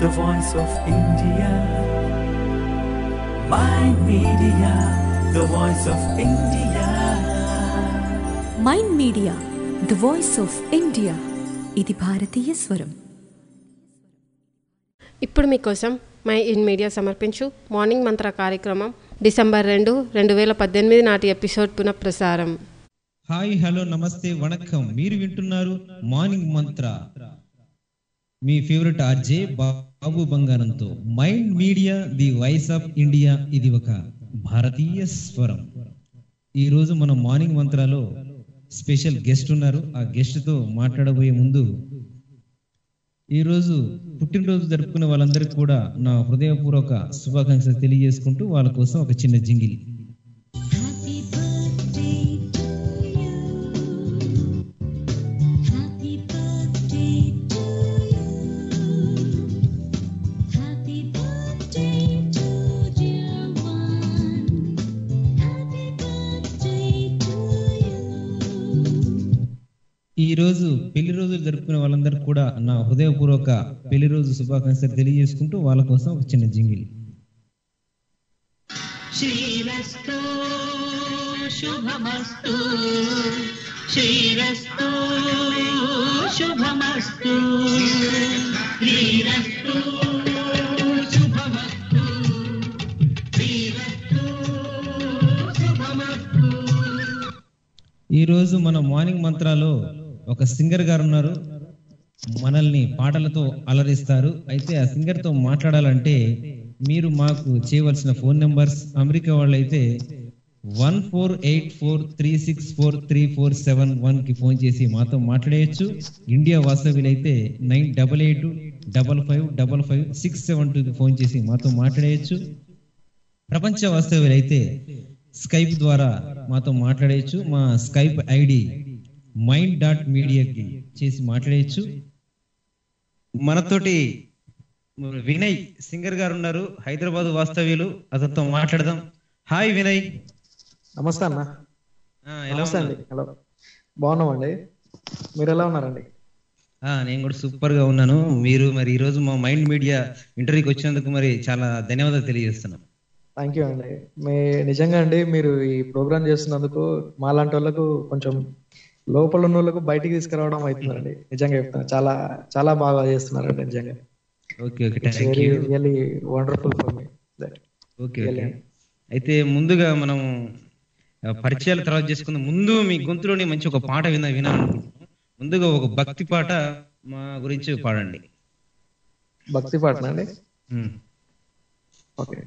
the voice of India. My media, the voice of India. Mind media the voice of India ఇది భారతీయ స్వరం ఇప్పుడు మీకోసం mind media సమర్పించు morning మంత్ర కార్యక్రమం డిసెంబర్ రెండు రెండు వేల పద్దెనిమిది నాటి ఎపిసోడ్ పునఃప్రసారం హాయ్ హలో నమస్తే వణక్కం మీరు వింటున్నారు మార్నింగ్ మంత్ర మీ ఫేవరెట్ ఆర్జే బాబు బంగారంతో mind media the voice of India ఇది ఒక భారతీయ స్వరం ఈ రోజు మన మార్నింగ్ మంత్రాలో స్పెషల్ గెస్ట్ ఉన్నారు ఆ గెస్ట్ తో మాట్లాడబోయే ముందు ఈ రోజు పుట్టినరోజు జరుపుకునే వాళ్ళందరికీ కూడా నా హృదయపూర్వక శుభాకాంక్షలు తెలియజేసుకుంటూ వాళ్ళ కోసం ఒక చిన్న jingle Happy birthday to you. Happy birthday to you. Happy birthday to dear one. Happy birthday to you. ఈ రోజు పెళ్లి రోజులు జరుపుకునే వాళ్ళందరికీ కూడా నా హృదయపూర్వక పెళ్లి రోజు శుభాకాంక్షలు తెలియజేసుకుంటూ వాళ్ళ కోసం ఒక చిన్న జింగిల్ శ్రీరస్తు శుభమస్తు శ్రీరస్తు శుభమస్తు శ్రీరస్తు శుభమస్తు శ్రీరస్తు శుభమస్తు ఈ రోజు మన మార్నింగ్ మంత్రాలో ఒక సింగర్ గారు ఉన్నారు మనల్ని పాటలతో అలరిస్తారు అయితే ఆ సింగర్ తో మాట్లాడాలంటే మీరు మాకు చేయవలసిన ఫోన్ నెంబర్స్ అమెరికా వాళ్ళైతే one four eight four three six four three four seven one కి ఫోన్ చేసి మాతో మాట్లాడేయచ్చు ఇండియా వాస్తవ్యులైతే nine double eight double five double five six seven two కి ఫోన్ చేసి మాతో మాట్లాడేయచ్చు ప్రపంచ వాస్తవ్యులైతే స్కైప్ ద్వారా మాతో మాట్లాడేయచ్చు మా స్కైప్ ఐడి మైండ్ డాట్ మీడియాకి చేసి మాట్లాడేయచ్చు మనతోటి వినయ్ సింగర్ గారు ఉన్నారు హైదరాబాద్ వాస్తవ్యులు అతనితో మాట్లాడదాం హాయ్ వినయ్ నమస్తే అన్న ఆ, ఎలా నమస్తే అండి ఉన్నారు? హలో బాగున్నామండి మీరు ఎలా ఉన్నారండి ఆ, నేను కూడా సూపర్ గా ఉన్నాను మీరు మరి ఈ రోజు మా మైండ్ మీడియా ఇంటర్వ్యూకి వచ్చినందుకు మరి చాలా ధన్యవాదాలు తెలియజేస్తున్నాం థ్యాంక్ యూ అండి మీ నిజంగా అండి మీరు ఈ ప్రోగ్రామ్ చేస్తున్నందుకు మాలాంటి వాళ్ళకు కొంచెం లోపల ఉన్న వాళ్ళకు బయటికి తీసుకురావడం అవుతుందండి నిజంగా చెప్తాను చాలా చాలా బాగా చేస్తున్నారండి నిజంగా okay okay it's thank very you really wonderful for me that okay okay అయితే ముందుగా మనం ఆ, పరిచయాల తర్వాత చేసుకుందాం ముందు మీ గొంతులోని మంచి ఒక పాట విన వినాలనుకుంటున్నాం ముందుగా ఒక భక్తి పాట మా గురించి పాడండి భక్తి పాటనా అండి ఉమ్. ఓకే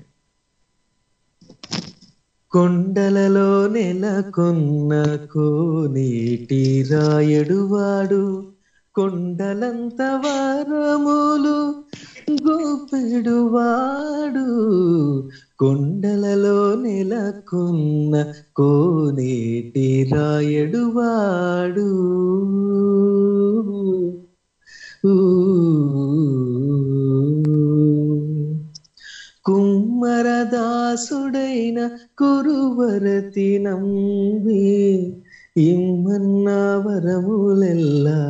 కొండలలో నెలకొన్న కోనేటి రాయడువాడు కొండలంత వరములు గోపెడువాడు కొండలలో నెలకొన్న కోనేటి రాయడువాడు ఊ కుమ్మరదాసుడైన కురువరతి నంబి ఇమ్మన్న వరములెల్లా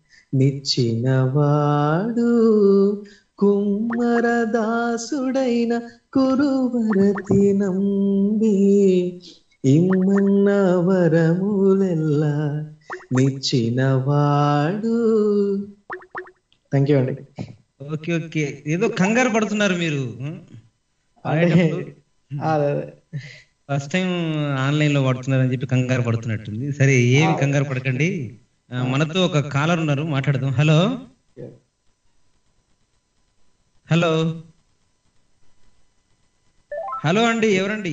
నిచ్చినవాడు కుమ్మరదాసుడైన కురువరతి నంబి ఇమ్మన్న వరములెల్లా నిచ్చినవాడు థ్యాంక్ యూ అండి ఓకే ఓకే ఏదో కంగారు పడుతున్నారు మీరు అదే అదే ఫస్ట్ టైం ఆన్లైన్ లో వాడుతున్నారని చెప్పి కంగారు పడుతున్నట్టుంది సరే ఏమి కంగారు పడకండి ఆ, మనతో ఒక కాలర్ ఉన్నారు మాట్లాడదాం హలో హలో హలో అండి ఎవరండి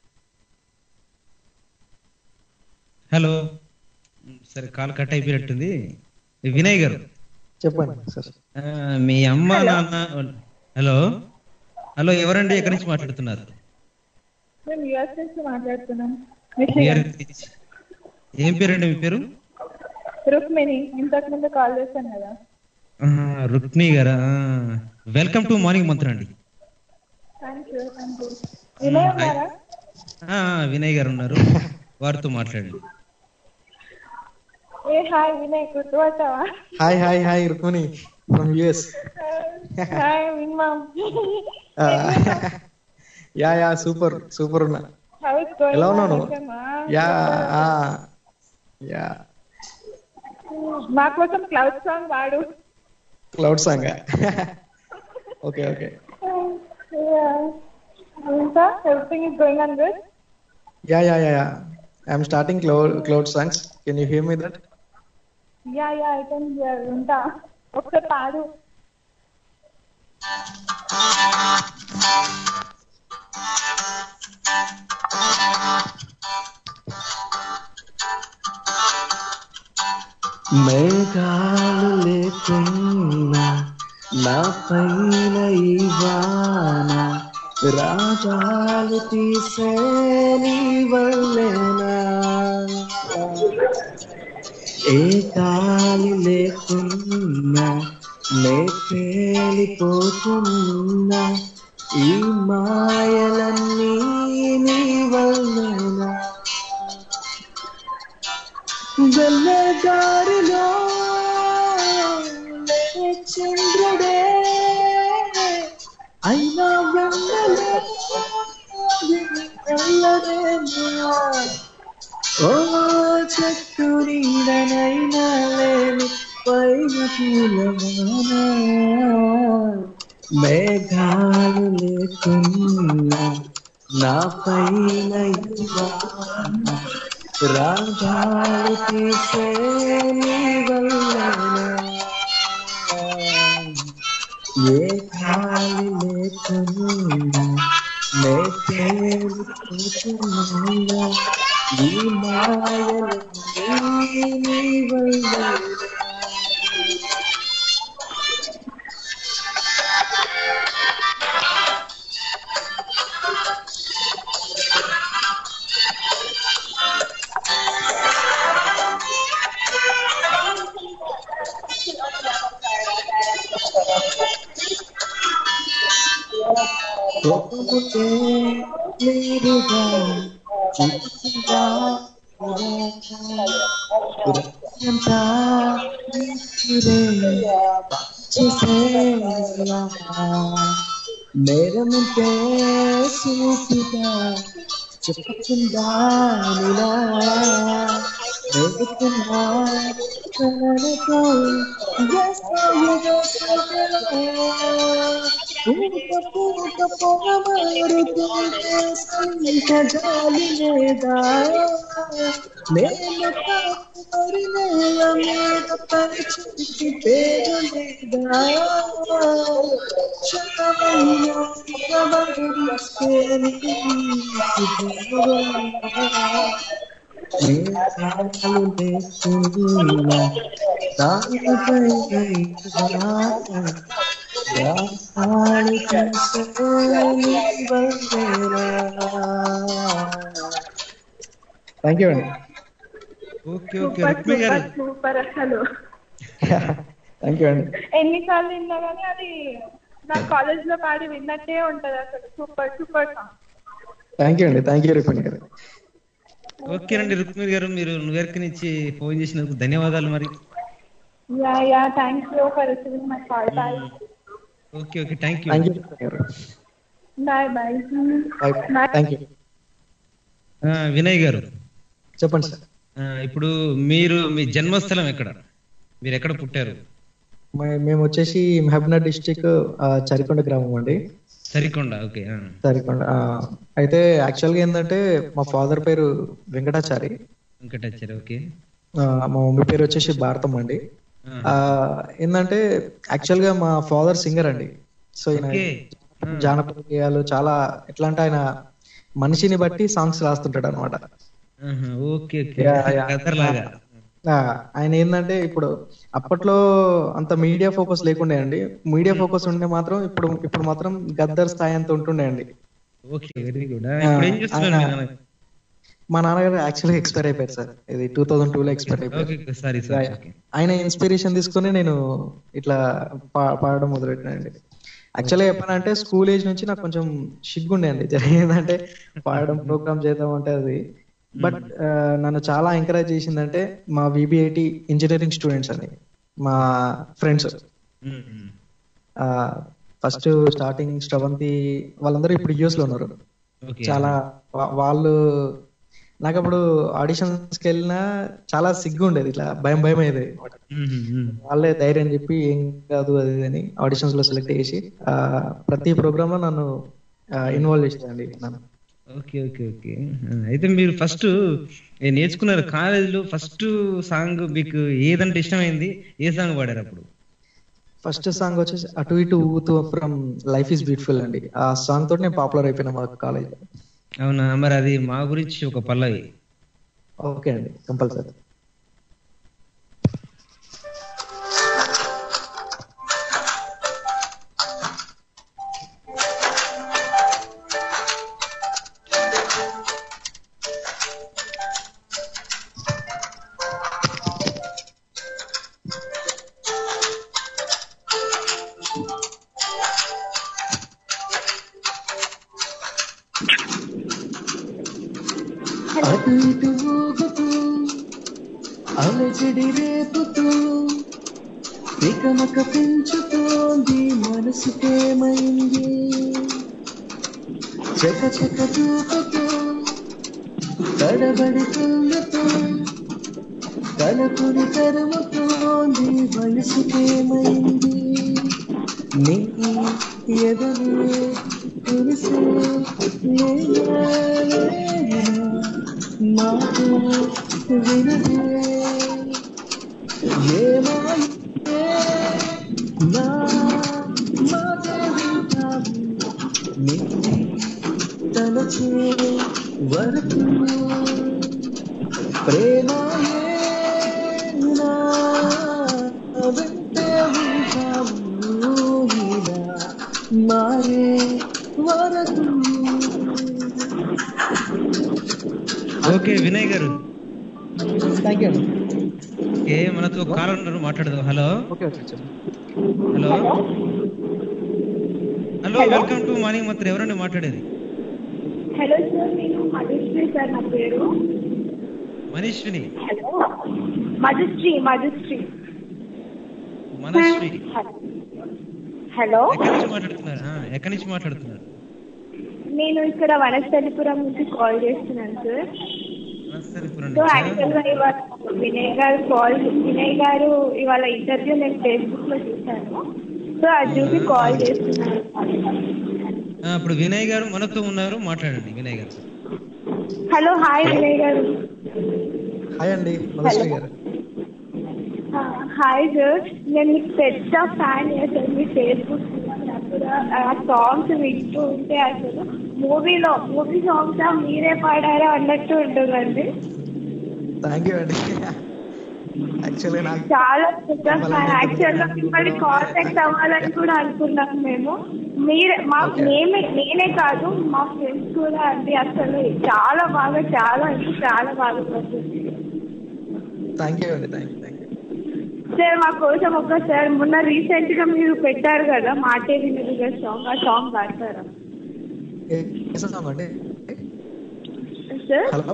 హలో సరే కాల్ కట్ అయిపోయినట్టుంది వినయ్ గారు చెప్పండి సార్ ఆ, మీ అమ్మ నాన్న హలో హలో ఎవరండి ఎక్కడి నుంచి మాట్లాడుతున్నారు మేము యుఎస్ నుంచి మాట్లాడుతున్నాం మీరు- ఏం పేరండి మీ పేరు రుక్మిణి ఇంతకు ముందు కాల్ చేశాను కదా ఆ, రుక్మి గారా వెల్కమ్ టు మార్నింగ్ మంత్ర అండి thank you thank you Vinay ఉన్నారా ఆ, వినయ్ గారు ఉన్నారు వారితో మాట్లాడండి ఏ హాయ్ వినయ్ గుర్తుపట్టావా hi hi hi Rukmini from US hi మిమ్మమ్ యా యా సూపర్ సూపర్ ఉన్నా హౌ ఇస్ గోయింగ్ ఎలా ఉన్నావు నువ్వు? యా ఆ, యా మా కోసం క్లౌడ్ సాంగ్ వాడు cloud song okay okay Yeah. ఇంకా everything is going on good yeah yeah yeah I'm starting cloud cloud songs can you hear me that yeah yeah I can hear ఉంటా ఒకసారి పాడు మేఘాలు లేకున్నా నా పైన ఈ వాన రాగాలు తీసే నీ వల్లేనా ఏ గాలి లేకున్నా నే పేలిపోతున్నా ఈ మాయలన్నీ నీ వల్లేనా వెళ్ళగారిలో లేని చంద్రుడే అయినా వెళ్ళలే వెళ్ళలేనా ఓ చెట్టు నీడనైనా లేని పైన పూలమానా మేఘాలు లేకున్నా నా పైన ఇవాళ రాగాలు తీసే నీ వల్లనే ఏ గాలి లేకున్నా నే తేలిపోతున్నా ఈ మాయలు నీ వల్లనే కోపముతే మీరుగా చూపుగా ఎంత చేసేలా నేరముంటే సూటిగా చెప్పకుండా నిలా వెతుకున్నా కలలతో పూట పొగమారుతుంటే సంకజాలి లేదా నేను కాకుమరి నేల మీద పరిచించి పేరు లేదా క్షణమైన నిలబడిస్తే మేఘాలు లేకున్నా దానిపై థ్యాంక్ యూ అండి ఓకే ఓకే సూపర్ రుక్మి గారు సూపర్ సూపర్ అసలు థ్యాంక్ యూ అండి ఎన్నిసార్లు విన్నా కానీ అది నా కాలేజ్ లో పాడి విన్నట్టే ఉంటది అసలు super super song thank you అండి థ్యాంక్ యూ రుక్మిణి గారు ఓకేనండి రుక్మిణి గారు మీరు న్యూయార్క్ నుంచి ఫోన్ చేసినందుకు ధన్యవాదాలు మరి yeah yeah thank you for receiving my call bye okay okay thank you thank you Rukmini గారు bye bye bye thank you Vinay గారు చెప్పండి సార్ ఆ, ఇప్పుడు మీరు మీ జన్మస్థలం ఎక్కడ మీరు ఎక్కడ పుట్టారు మే- మేము వచ్చేసి మహబూబ్నగర్ డిస్టిక్ చరికొండ గ్రామం అండి సరికొండ ఓకే ఆ. చరికొండ ఆ, అయితే యాక్చువల్ గా ఏంటంటే మా ఫాదర్ పేరు వెంకటాచారి వెంకటాచారి ఓకే ఆ, మా మమ్మీ పేరు వచ్చేసి భారతం అండి ఆ, ఆ, ఏంటంటే యాక్చువల్ గా మా ఫాదర్ సింగర్ అండి సో ఈయన ఓకే ఆ, జానపద గేయాలు చాలా ఎట్లా అంటే ఆయన మనిషిని బట్టి సాంగ్స్ రాస్తుంటాడు అనమాట ఆహా, okay okay yeah, yeah. Gaddar లాగా ఆయన ఏంటంటే ఇప్పుడు అప్పట్లో అంత మీడియా ఫోకస్ లేకుండే అండి మీడియా ఫోకస్ ఉండే మాత్రం ఇప్పుడు ఇప్పుడు మాత్రం గద్దర్ స్థాయి అంత ఉంటుండే అండి ఓకే వెరీ గుడ్ ఇప్పుడు ఏం చేస్తున్నారు మీ నాన్న? మా నాన్నగారు యాక్చువల్గా ఎక్స్పైర్ అయిపోయారు సార్ ఇది టూ థౌసండ్ టూ లో ఎక్స్పైర్ అయిపోయారు ఓకే సారీ సారీ ఓకే ఆయన ఇన్స్పిరేషన్ తీసుకుని నేను ఇట్లా పా- పాడడం మొదలెట్టినండి యాక్చువల్గా చెప్పానంటే స్కూల్ ఏజ్ నుంచి నాకు కొంచెం సిగ్గుండే అండి ఏంటంటే పాడడం ప్రోగ్రామ్ చేద్దాం అంటే అది బట్ నన్ను చాలా ఎంకరేజ్ చేసిందంటే మా విబిఐటి ఇంజనీరింగ్ స్టూడెంట్స్ అని మా friends um, um. First starting Sravanthi వాళ్ళందరూ ఇప్పుడు యుఎస్ లో ఉన్నారు ఓకే చాలా వా- వాళ్ళు నాకు అప్పుడు ఆడిషన్స్కి వెళ్ళినా చాలా సిగ్గు ఉండేది ఇట్లా భయం భయం అయ్యేది ఉమ్, ఉమ్, ఉమ్. వాళ్ళే ధైర్యం చెప్పి ఏం కాదు అది ఇది అని ఆడిషన్స్ లో సెలెక్ట్ చేసి ఆ, ప్రతి ప్రోగ్రామ్ లో నన్ను ఇన్వాల్వ్ చేసేదండి నన్ను ఓకే ఓకే ఓకే ఆ, అయితే మీరు ఫస్ట్ నేర్చుకున్నారు కాలేజీలో ఫస్ట్ సాంగ్ మీకు ఏదంటే ఇష్టమైంది ఏ సాంగ్ పాడారు అప్పుడు ఫస్ట్ సాంగ్ వచ్చేసి అటు ఇటు ఊగుతూ ఫ్రమ్ లైఫ్ ఇస్ బ్యూటిఫుల్ అండి ఆ సాంగ్ తోటి నేను పాపులర్ అయిపోయినా మా కాలేజ్ అవునా మరి అది మా గురించి ఒక పల్లవి ఓకే అండి కంపల్సరీ అటు ఇటు ఊగుతూ అలజడి రేపుతూ తికమక పెంచుతోంది మనసుకేమైంది చక చక చూపుతూ తడబడి తుల్లుతూ తలపుని తరుముతోంది వయసుకేమైంది నీ ఎదురు తెలిసే మాకు వినదే ఏమాయే నా మాట వింటావు నీ తలచే వరకు ప్రేమాయే నా వెంటే ఉంటావు ఇలా మారే వరకు ఓకే వినయ్ గారు థ్యాంక్ యూ ఏ మనతో కాల్ ఉన్నారు మాట్లాడదాం హలో ఓకే ఓకే చెప్పండి hello hello welcome to morning mantra ఎవరండి మాట్లాడేది హలో సార్ నేను మధుశ్రీ సార్ నా పేరు మనీష్విని హలో మధుశ్రీ మధుశ్రీ మనశ్రీ హలో ఎక్కడి నుంచి మాట్లాడుతున్నారు ఆ, ఎక్కడి నుంచి మాట్లాడుతున్నారు నేను ఇక్కడ వనస్థలిపురం నుంచి కాల్ చేస్తున్నాను సార్ నర్సరీపురం సో నుంచా? యాక్చువల్గా ఇవాళ వినయ్ గారు కాల్ వినయ్ గారు ఇవాళ ఇంటర్వ్యూ నేను ఫేస్బుక్ లో చూశాను సో అది చూసి కాల్ చేస్తున్నాను ఆ, ఇప్పుడు వినయ్ గారు మనతో ఉన్నారు మాట్లాడండి వినయ్ గారు హలో హాయ్ వినయ్ గారు హాయ్ అండి మధుశ్రీ గారు హాయ్ సార్ నేను మీకు పెద్ద ఫ్యాన్ సార్ మీ ఫేస్బుక్ అప్పుడు ఆ సాంగ్స్ వింటూ ఉంటే అసలు మూవీలో మూవీ సాంగ్స్ మీరే పాడారా అన్నట్టు ఉంటుందండి థ్యాంక్ యూ అండి యాక్చువల్లీ నాకు చాలా పెద్ద ఫ్యాన్ యాక్చువల్గా మిమ్మల్ని కాంటాక్ట్ అవ్వాలని కూడా అనుకున్నాం మేము మీరే మా మేమే నేనే కాదు మా ఫ్రెండ్స్ కూడా అండి అసలు చాలా బాగా చాలా అంటే చాలా బాగా పడుతుంది థ్యాంక్ యూ అండి thank you thank you sir మా కోసం ఒక్కసారి మొన్న రీసెంట్ గా మీరు పెట్టారు కదా మాటే వినుగా సాంగ్ ఆ సాంగ్ పాడతారా ఏ సాంగ్ అండి సార్ హలో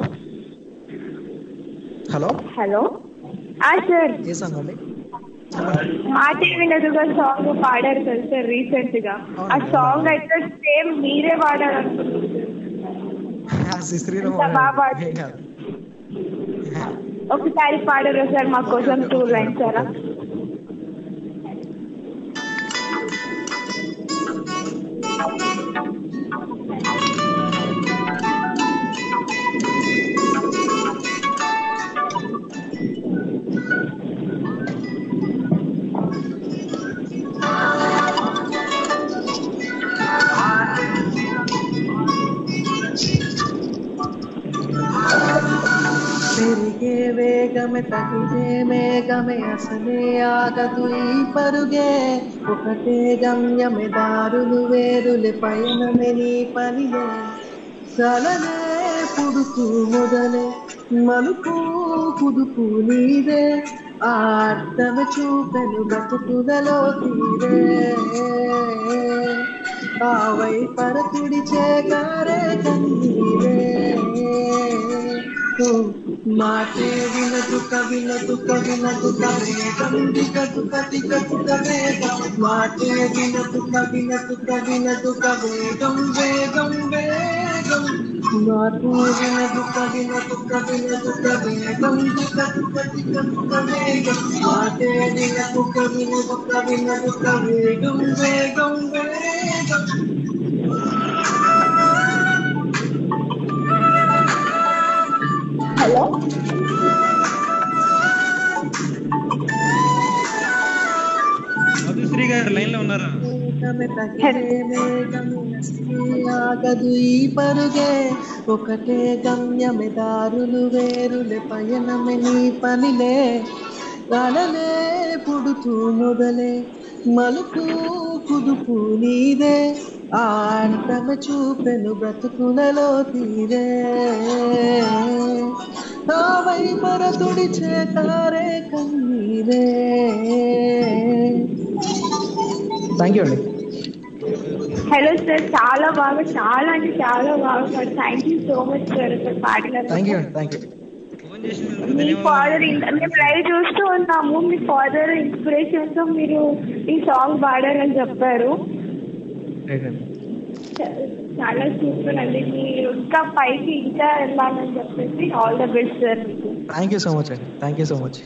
హలో హలో ఆ సార్ ఏ సాంగ్ అండి మాటే వినదుగా సాంగ్ పాడారు కదా సార్ రీసెంట్ గా ఆ సాంగ్ అయితే సేమ్ మీరే పాడారు అనుకుంటున్నాను శ్రీ శ్రీరామ్ ఎంత బాగా పాడారు. ఏం కాదు ఒకసారి పాడరా సార్ మా కోసం టూ లైన్స్ సారా పెరిగే వేగమే తగిలే మేఘమే అసలే ఆగదు ఈ పరుగే ఒకటే గమ్యమే దారులు వేరులే పయనమే నీ పనిలే సలనే పుడుకు మొదలే మలుపు కుదుపు నీదే ఆ అర్థమే చూపెను బతుకులలో తీరే ఆవై పరతుడి చేకారే కన్నీరే ఓ మాటే వినదు కవినదు కవినదు కవేగం దిగదు కతి గదు కవేగం మాటే వినదు కవినదు కవినదు కవేగం వేగం వేగం మాటే వినదు కవినదు కవినదు కవేగం దిగదు కతి గదు కవేగం మాటే వినదు కవినదు కవినదు కవేగం వేగం వేగం హలో మధుశ్రీ గారు లైన్ లో ఉన్నారా మేఘమే తగిలే మేఘమే నసిలే ఆగదు ఈ పరుగే ఒకటే గమ్యమే దారులు వేరులే పయనమే నీ పనిలే కలలే పుడుతూ మొదలే మలుపు కుదుపు నీదే ఆడతమే చూపెను బ్రతుకులలో తీరే తావై పరతుడి చేతారే కన్నీరే థ్యాంక్ యూ అండి హలో సార్ చాలా బాగా చాలా అంటే చాలా బాగా thank you so much sir sir పాడినందుకు థ్యాంక్ యూ అండి థ్యాంక్ యూ ఫోన్ చేసినందుకు మీ ధన్యవాదాలు. ఫాదర్ మేము లైవ్ చూస్తూ ఉన్నాము మీ ఫాదర్ ఇన్స్పిరేషన్ తో మీరు ఈ సాంగ్ పాడారని చెప్పారు రైట్ అండి చా- చాలా సూపర్ అండి మీరు ఇంకా పైకి ఇంకా వెళ్ళాలని చెప్పేసి ఆల్ ద బెస్ట్ సార్ మీకు థ్యాంక్ యూ సో మచ్ అండి thank you so much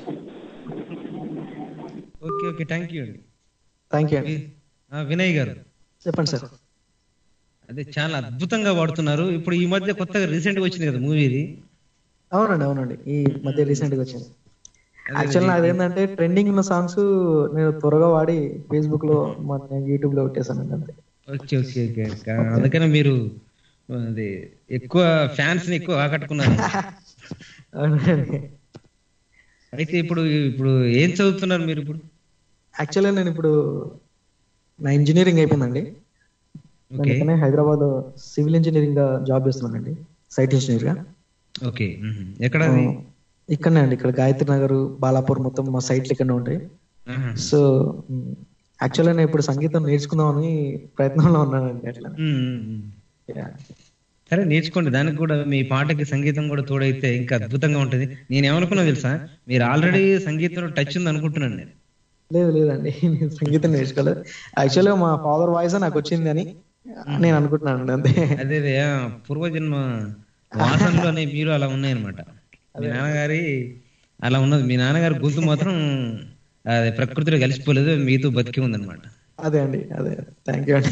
okay okay thank you అండి థ్యాంక్ యూ అండి వి- ఆ, వినయ్ గారు చెప్పండి సార్ అదే చాలా అద్భుతంగా వాడుతున్నారు ఇప్పుడు ఈ మధ్య కొత్తగా రీసెంట్ గా వచ్చింది కదా మూవీ ఇది అవునండి అవునండి ఈ మధ్య రీసెంట్ గా వచ్చింది యాక్చువల్ అదేంటంటే ట్రెండింగ్ ఉన్న సాంగ్స్ నేను త్వరగా వాడి ఫేస్బుక్ లో మన యూట్యూబ్ లో పెట్టేశానండి అంతే ఓకే ఓకే ఓకే ఓకే. అందుకనే మీరు అది ఎక్కువ ఫ్యాన్స్ ని ఎక్కువ ఆకట్టుకున్నారు అవునండి అయితే ఇప్పుడు ఇప్పుడు ఏం చదువుతున్నారు మీరు ఇప్పుడు యాక్చువల్గా నేను ఇప్పుడు నా ఇంజనీరింగ్ అయిపోయిందండి నేను ఓకే ఇక్కడనే హైదరాబాద్ సివిల్ ఇంజనీరింగ్ గా జాబ్ చేస్తున్నానండి సైట్ ఇంజనీర్ గా ఓకే మ్మ్. ఎక్కడ అది ఇక్కడనే అండి ఇక్కడ గాయత్రి నగర్ బాలాపూర్ మొత్తం మా సైట్లు ఇక్కడనే ఉంటాయి ఆహా. సో యాక్చువల్గా నేను ఇప్పుడు సంగీతం నేర్చుకుందామని ప్రయత్నంలో ఉన్నానండి అట్లా మ్మ్, మ్మ్, మ్మ్. Yeah. సరే నేర్చుకోండి దానికి కూడా మీ పాటకి సంగీతం కూడా తోడైతే ఇంకా అద్భుతంగా ఉంటుంది నేను ఏమనుకున్నా తెలుసా మీరు ఆల్రెడీ సంగీతంలో టచ్ ఉంది అనుకుంటున్నాను నేను లేదు లేదండి నేను సంగీతం నేర్చుకోలేదు యాక్చువల్గా మా ఫాదర్ వాయిస్ నాకు వచ్చింది అని నేను అనుకుంటున్నాను అంతే అదే అదే ఆ, పూర్వజన్మ వాసనలోనే మీరు అలా ఉన్నాయన్నమాట మీ నాన్నగారి అలా ఉన్నది మీ నాన్నగారి గొంతు మాత్రం అది ప్రకృతిలో కలిసిపోలేదు మీతో బతికి ఉందన్నమాట అదే అండి అదే థ్యాంక్ యూ అండి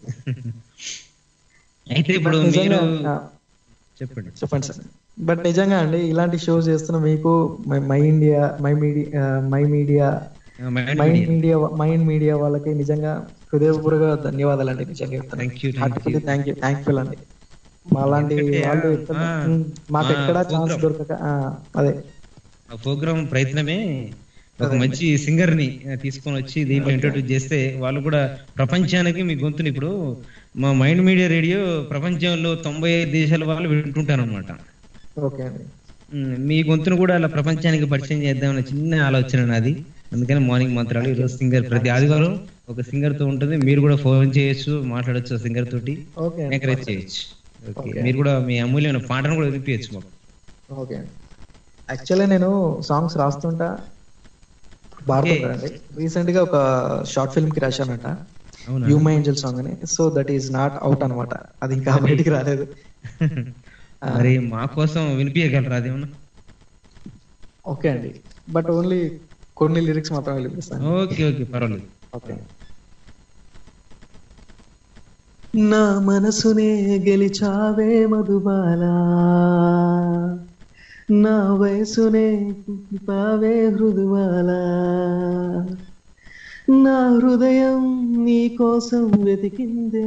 అయితే ఇప్పుడు But నిజంగా, మీరు ఆ, చెప్పండి చెప్పండి సార్ బట్ నిజంగా అండి ఇలాంటి షోస్ చేస్తున్న మీకు మై- my India my media my media ఆ, mind mind media. Media mind media వాళ్ళకి నిజంగా హృదయపూర్వక ధన్యవాదాలు అండి నిజంగా Thank you, thank you. Thank you thankful అండి మాలాంటి ఎందుకంటే, వాళ్ళు ఆ, ఎక్కడ- ఆ, ఉమ్, మాకు మా ఎక్కడ ఛాన్స్ program. దొరకక ఆ, అదే ఆ ప్రోగ్రామ్ ప్రయత్నమే ఒక మంచి సింగర్ ని ఆ, తీసుకొని వచ్చి దీంట్లో ఇంట్రొడ్యూస్ చేస్తే వాళ్ళు కూడా ప్రపంచానికి మీ గొంతుని ఇప్పుడు మా మైండ్ మీడియా రేడియో ప్రపంచంలో తొంభై ఐదు దేశాల వాళ్ళు వింటుంటారు అనమాట ఓకే అండి మీ గొంతును కూడా అలా ప్రపంచానికి పరిచయం చేద్దామని చిన్న ఆలోచన నాది అందుకని మార్నింగ్ మంత్రాలు ఈరోజు సింగర్ ప్రతి ఆదివారం ఒక సింగర్ తో ఉంటుంది మీరు కూడా ఫోన్ చేయొచ్చు మాట్లాడొచ్చు సింగర్ తోటి ఓకే అండి ఎంకరేజ్ చేయొచ్చు ఓకే Okay. మీరు కూడా మీ అమూల్యమైన పాటను కూడా వినిపించచ్చు మాకు ఓకే అండి యాక్చువల్లీ నేను సాంగ్స్ రాస్తుంటా బాగుంటుందండి రీసెంట్ గా ఒక షార్ట్ ఫిల్మ్ కి రాశానంట అవునా యూ మై ఏంజల్ సాంగ్ అని so that is not out అన్నమాట అది ఇంకా బయటికి రాలేదు మరి మా కోసం వినిపించగలరా అదేమన్నా ఓకే అండి బట్ ఓన్లీ కొన్ని లిరిక్స్ మాత్రమే వినిపిస్తాను ఓకే ఓకే పర్వాలేదు ఓకే నా మనసునే గెలిచావే మధుబాలా నా వయసునే పావే హృదువాలా నా హృదయం నీ కోసం వెతికిందే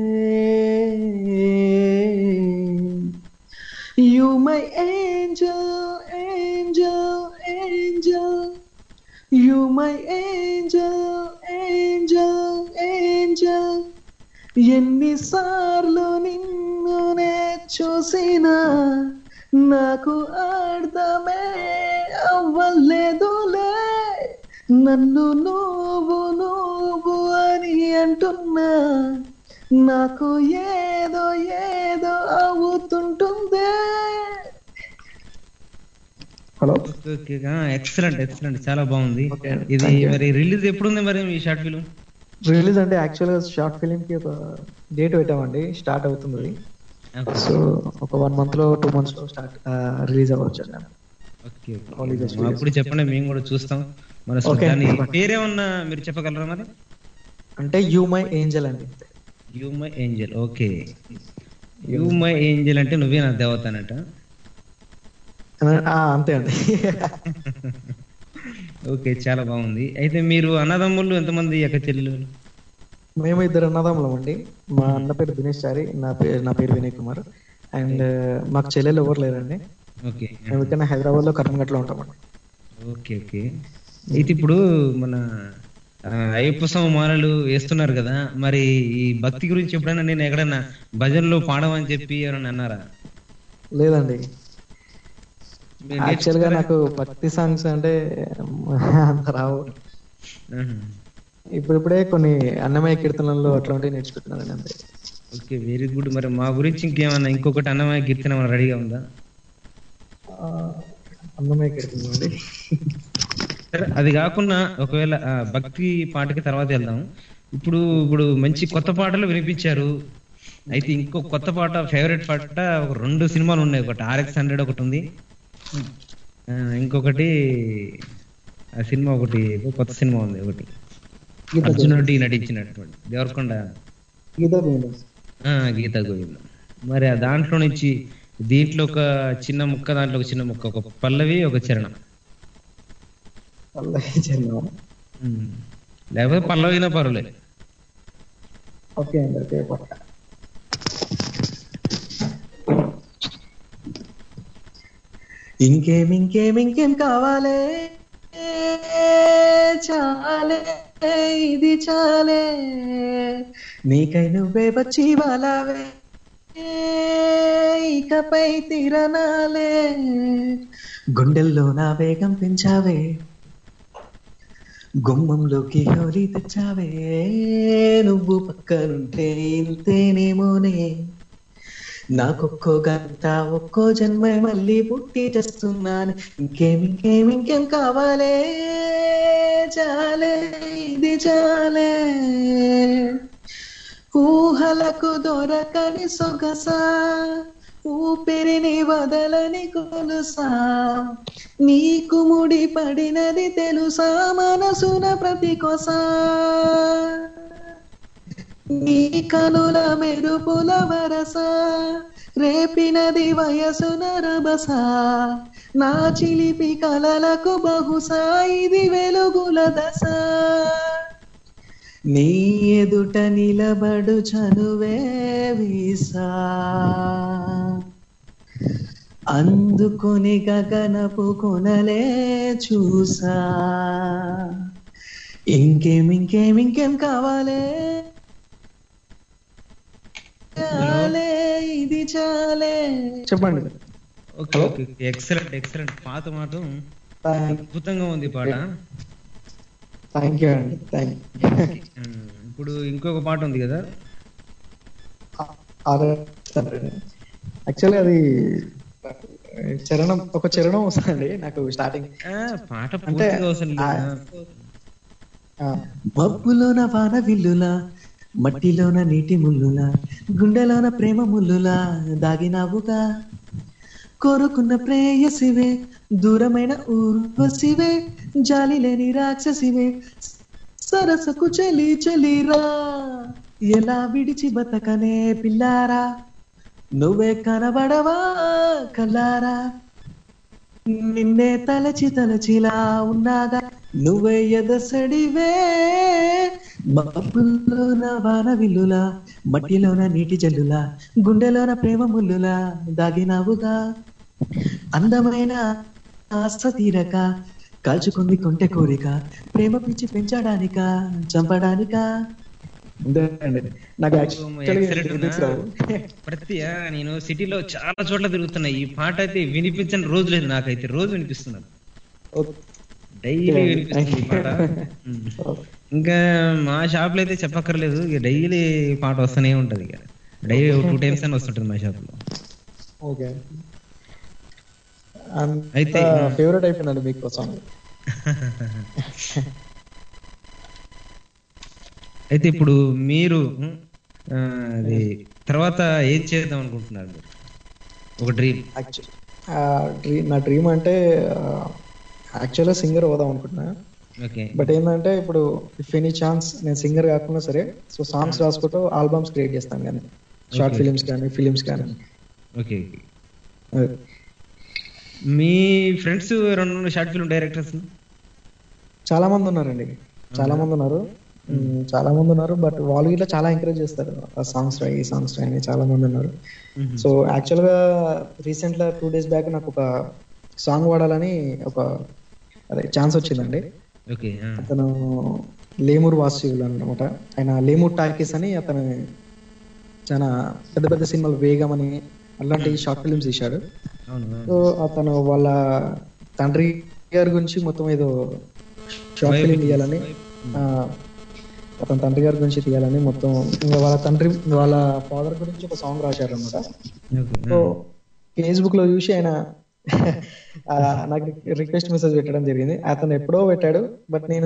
you my angel angel angel you my angel angel angel ఎన్నిసార్లు నిన్ను నే చూసినా నాకు అర్థమే అవ్వలేదులే నన్ను నువ్వు నువ్వు అని అంటున్నా నాకు ఏదో ఏదో అవుతుంటుందే హలో ఎక్సలెంట్ ఎక్సలెంట్ చాలా బాగుంది Okay, ఇది thank you. మరి రిలీజ్ ఎప్పుడు ఉంది మరి ఈ షార్ట్ ఫిల్మ్ రిలీజ్ అంటే యాక్చువల్గా షార్ట్ ఫిలిం కి ఒక డేట్ పెట్టామండి స్టార్ట్ అవుతుంది అది. సో ఒక వన్ మంత్ లో టూ మంత్స్ లో స్టార్ట్ రిలీజ్ అవ్వచ్చు అండి ఓకే Only just ఓకే. అప్పుడు చెప్పండి మేము కూడా చూస్తాం మన Okay. దాని పేరేమన్నా మీరు చెప్పగలరా మరి అంటే యూ మై ఏంజల్ అండి you my angel okay you my angel అంటే నువ్వే నా దేవతానట ఆ, అంతే అండి ఓకే చాలా బాగుంది అయితే మీరు అన్నదమ్ముళ్ళు ఎంతమంది అక్క చెల్లెలు మేము ఇద్దరు అన్నదమ్ములం అండి మా అన్న పేరు దినేష్ చారి నా పేరు నా పేరు వినయ్ కుమార్ అండ్ మాకు చెల్లెలు ఎవరు లేరండి ఓకే మేము ఇక్కడ హైదరాబాద్ లో కర్మగట్లో ఉంటామండి ఓకే ఓకే అయితే ఇప్పుడు మన ఆ, అయ్యప్ప స్వామి మాలలు వేస్తున్నారు కదా మరి ఈ భక్తి గురించి ఎప్పుడైనా నేను ఎక్కడైనా భజనలో పాడమని చెప్పి ఎవరైనా అన్నారా లేదండి మీరు యాక్చువల్ గా నేర్చుకున్నారా? నాకు భక్తి సాంగ్స్ అంటే అంత రావు ఆహా. ఇప్పుడిప్పుడే కొన్ని అన్నమయ్య కీర్తనలు అట్లాంటివి నేర్చుకుంటున్నానండి అంతే ఓకే వెరీ గుడ్ మరి మా గురించి ఇంకేమన్నా ఇంకొకటి అన్నమయ్య కీర్తన ఏమన్నా రెడీగా ఉందా ఆ, అన్నమయ్య కీర్తనలు అండి సరే అది కాకుండా ఒకవేళ ఆ, భక్తి పాటకి తర్వాత వెళ్దాం ఇప్పుడు ఇప్పుడు మంచి కొత్త పాటలు వినిపించారు అయితే ఇంకో కొత్త పాట ఫేవరెట్ పాట ఒక రెండు సినిమాలు ఉన్నాయి ఒకటి ఆర్ఎక్స్ హండ్రెడ్ ఒకటి ఉంది ఆ, ఇంకొకటి ఆ సినిమా ఒకటి కొత్త సినిమా ఉంది ఒకటి గీత అర్జునుడి నటించినటువంటి దేవరకొండ గీతా గోవిందం ఆ, గీతా గోవిందం మరి ఆ దాంట్లో నుంచి దీంట్లో ఒక చిన్న ముక్క దాంట్లో ఒక చిన్న ముక్క ఒక పల్లవి ఒక చరణం పల్లవి చరణం ఉమ్. లేకపోతే పల్లవినా పర్వాలేదు ఓకే అండి ఓకే పక్క ఇంకేం ఇంకేం ఇంకేం కావాలే చాలే ఇది చాలే నీకై నువ్వే వచ్చి వాళ్ళవే ఇకపై తిరనాలే గుండెల్లో నా వేగం పెంచావే గుమ్మంలోకి హోలీ తెచ్చావే నువ్వు పక్కనుంటే ఇంతేనేమోనే నాకొక్కో గంట ఒక్కో జన్మ మళ్ళీ పుట్టి చేస్తున్నాను ఇంకేం ఇంకేం ఇంకేం కావాలే చాలే ఇది చాలే ఊహలకు దొరకని సొగస ఊపిరిని వదలని కొలుసా నీకు ముడి పడినది తెలుసా మనసున ప్రతి కొసా నీ కనుల మెరుపుల వరస రేపినది వయసున రభస నా చిలిపి కలలకు బహుశా ఇది వెలుగుల దశ నీ ఎదుట నిలబడు చనువే వీసా అందుకొని గగనపు కొనలే చూసా ఇంకేం ఇంకేం ఇంకేం కావాలే చాలే ఇది చాలే చెప్పండి ఓకే ఓకే ఎక్సలెంట్ ఎక్సలెంట్ పాత మాట అద్భుతంగా ఉంది పాట థ్యాంక్ యూ అండి థ్యాంక్ ఉమ్, ఇప్పుడు ఇంకొక పాట ఉంది కదా యాక్చువల్లీ అది చరణం ఒక చరణం వస్తుందండి నాకు స్టార్టింగ్ ఆ, పాట అంటే పూర్తిగా అవసరం లేదు. ఆ, మబ్బులోన వాన విల్లులా మట్టిలోన నీటి ముల్లులా గుండెలోన ప్రేమ ముల్లులా దాగినావుగా కోరుకున్న ప్రేయసివే దూరమైన ఊర్వశివే జాలి లేని రాక్షసివే సరసకు చెలి చెలిరా ఎలా విడిచి బతకనే పిల్లారా నువ్వే కనబడవా కల్లారా నిన్నే తలచి తలచిలా ఉన్నాగా నువ్వే ఎదసడివే మబ్బుల్లోన వాన విల్లులా మట్టిలోన నీటి జల్లులా గుండెలోన ప్రేమ ముల్లులా దాగినావుగా అందమైన ఆస్త తీరక కాల్చుకుంది కొంటె కోరిక ప్రేమ పిచ్చి పెంచడానిక చంపడానిక నాకు Excellent ఉందా? ప్రతి ఆ, నేను సిటీలో చాలా చోట్ల తిరుగుతున్నా ఈ పాట అయితే వినిపించని రోజు లేదు నాకైతే రోజు వినిపిస్తున్నాను డైలీ వినిపిస్తుంది ఈ పాట ఉమ్. ఇంకా మా షాప్ లో అయితే చెప్పక్కర్లేదు ఇక డైలీ పాట వస్తూనే ఉంటది ఇక డైలీ టూ టైమ్స్ అని వస్తుంటది మా షాప్ లో ఓకే అంత అయితే, ఫేవరెట్ అయిపోయిందండి మీకు సాంగ్ అయితే ఇప్పుడు మీరు ఉమ్, ఆ, అది తర్వాత ఏం చేద్దాం అనుకుంటున్నారు మీరు ఒక డ్రీమ్ డ్రీమ్ నా డ్రీమ్ అంటే యాక్చువల్గా సింగర్ అవుదాం అనుకుంటున్నా ఓకే బట్ ఏంటంటే ఇప్పుడు ఇఫ్ ఎనీ ఛాన్స్ నేను సింగర్ కాకుండా సరే సో సాంగ్స్ రాసుకుంటూ ఆల్బమ్స్ క్రియేట్ చేస్తాను కానీ షార్ట్ Okay. ఫిలిమ్స్ కానీ ఫిలిమ్స్ కానీ ఓకే ఓకే మీ ఫ్రెండ్స్ రెండు షార్ట్ ఫిల్మ్ డైరెక్టర్స్ చాలా మంది ఉన్నారండి చాలా మంది ఉన్నారు మ్, చాలా మంది ఉన్నారు బట్ వాళ్ళు ఇట్లా చాలా ఎంకరేజ్ చేస్తారు ఆ సాంగ్స్ రాయి ఈ సాంగ్స్ రాయి అని చాలా మంది ఉన్నారు సో యాక్చువల్ గా రీసెంట్ గా టూ డేస్ బ్యాక్ నాకు ఒక సాంగ్ వాడాలని ఒక అదే ఛాన్స్ వచ్చిందండి ఓకే అతను లేమూరు వాసువులు అనమాట ఆయన లేమూర్ టాకీస్ అని అతను చాలా పెద్ద పెద్ద సినిమాలు వేగం అని అలాంటి షార్ట్ ఫిల్మ్స్ తీశాడు అవును సో అతను వాళ్ళ తండ్రి గారి గురించి మొత్తం ఏదో షార్ట్ ఫిల్మ్ తీయాలని ఆ, అతని తండ్రి గారి గురించి తీయాలని మొత్తం ఇంకా వాళ్ళ తండ్రి వాళ్ళ ఫాదర్ గురించి ఒక సాంగ్ రాశారు అనమాట సో ఫేస్బుక్ లో చూసి ఆయన ఆ, నాకు రిక్వెస్ట్ మెసేజ్ పెట్టడం జరిగింది అతను ఎప్పుడో పెట్టాడు బట్ నేను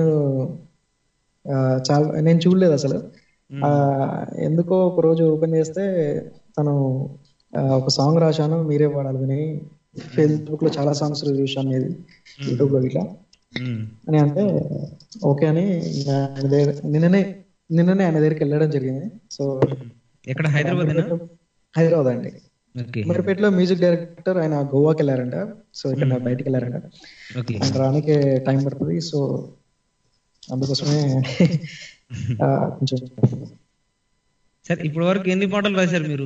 ఆ, చాలా నేను చూడలేదు అసలు ఆ, ఎందుకో ఒక రోజు ఓపెన్ చేస్తే తను ఆ, ఒక సాంగ్ రాశాను మీరే పాడాలి విని ఫేస్బుక్ లో చాలా సాంగ్స్ చూశాను ఇది యూట్యూబ్ లో ఇట్లా అని అంటే ఓకే అని ఇంకా ఆయన దగ్గర నిన్ననే నిన్ననే ఆయన దగ్గరికి వెళ్ళడం జరిగింది సో ఎక్కడ హైదరాబాద్ హైదరాబాద్ అండి ఓకే అమీర్పేటలో మ్యూజిక్ డైరెక్టర్ ఆయన గోవాకి వెళ్ళారంట సో ఇక్కడ బయటికి వెళ్ళారంట ఓకే ఆయన రానికి టైం పడుతుంది సో అందుకోసమే ఆ, కొంచెం సరే ఇప్పటి వరకు ఎన్ని పాటలు రాశారు మీరు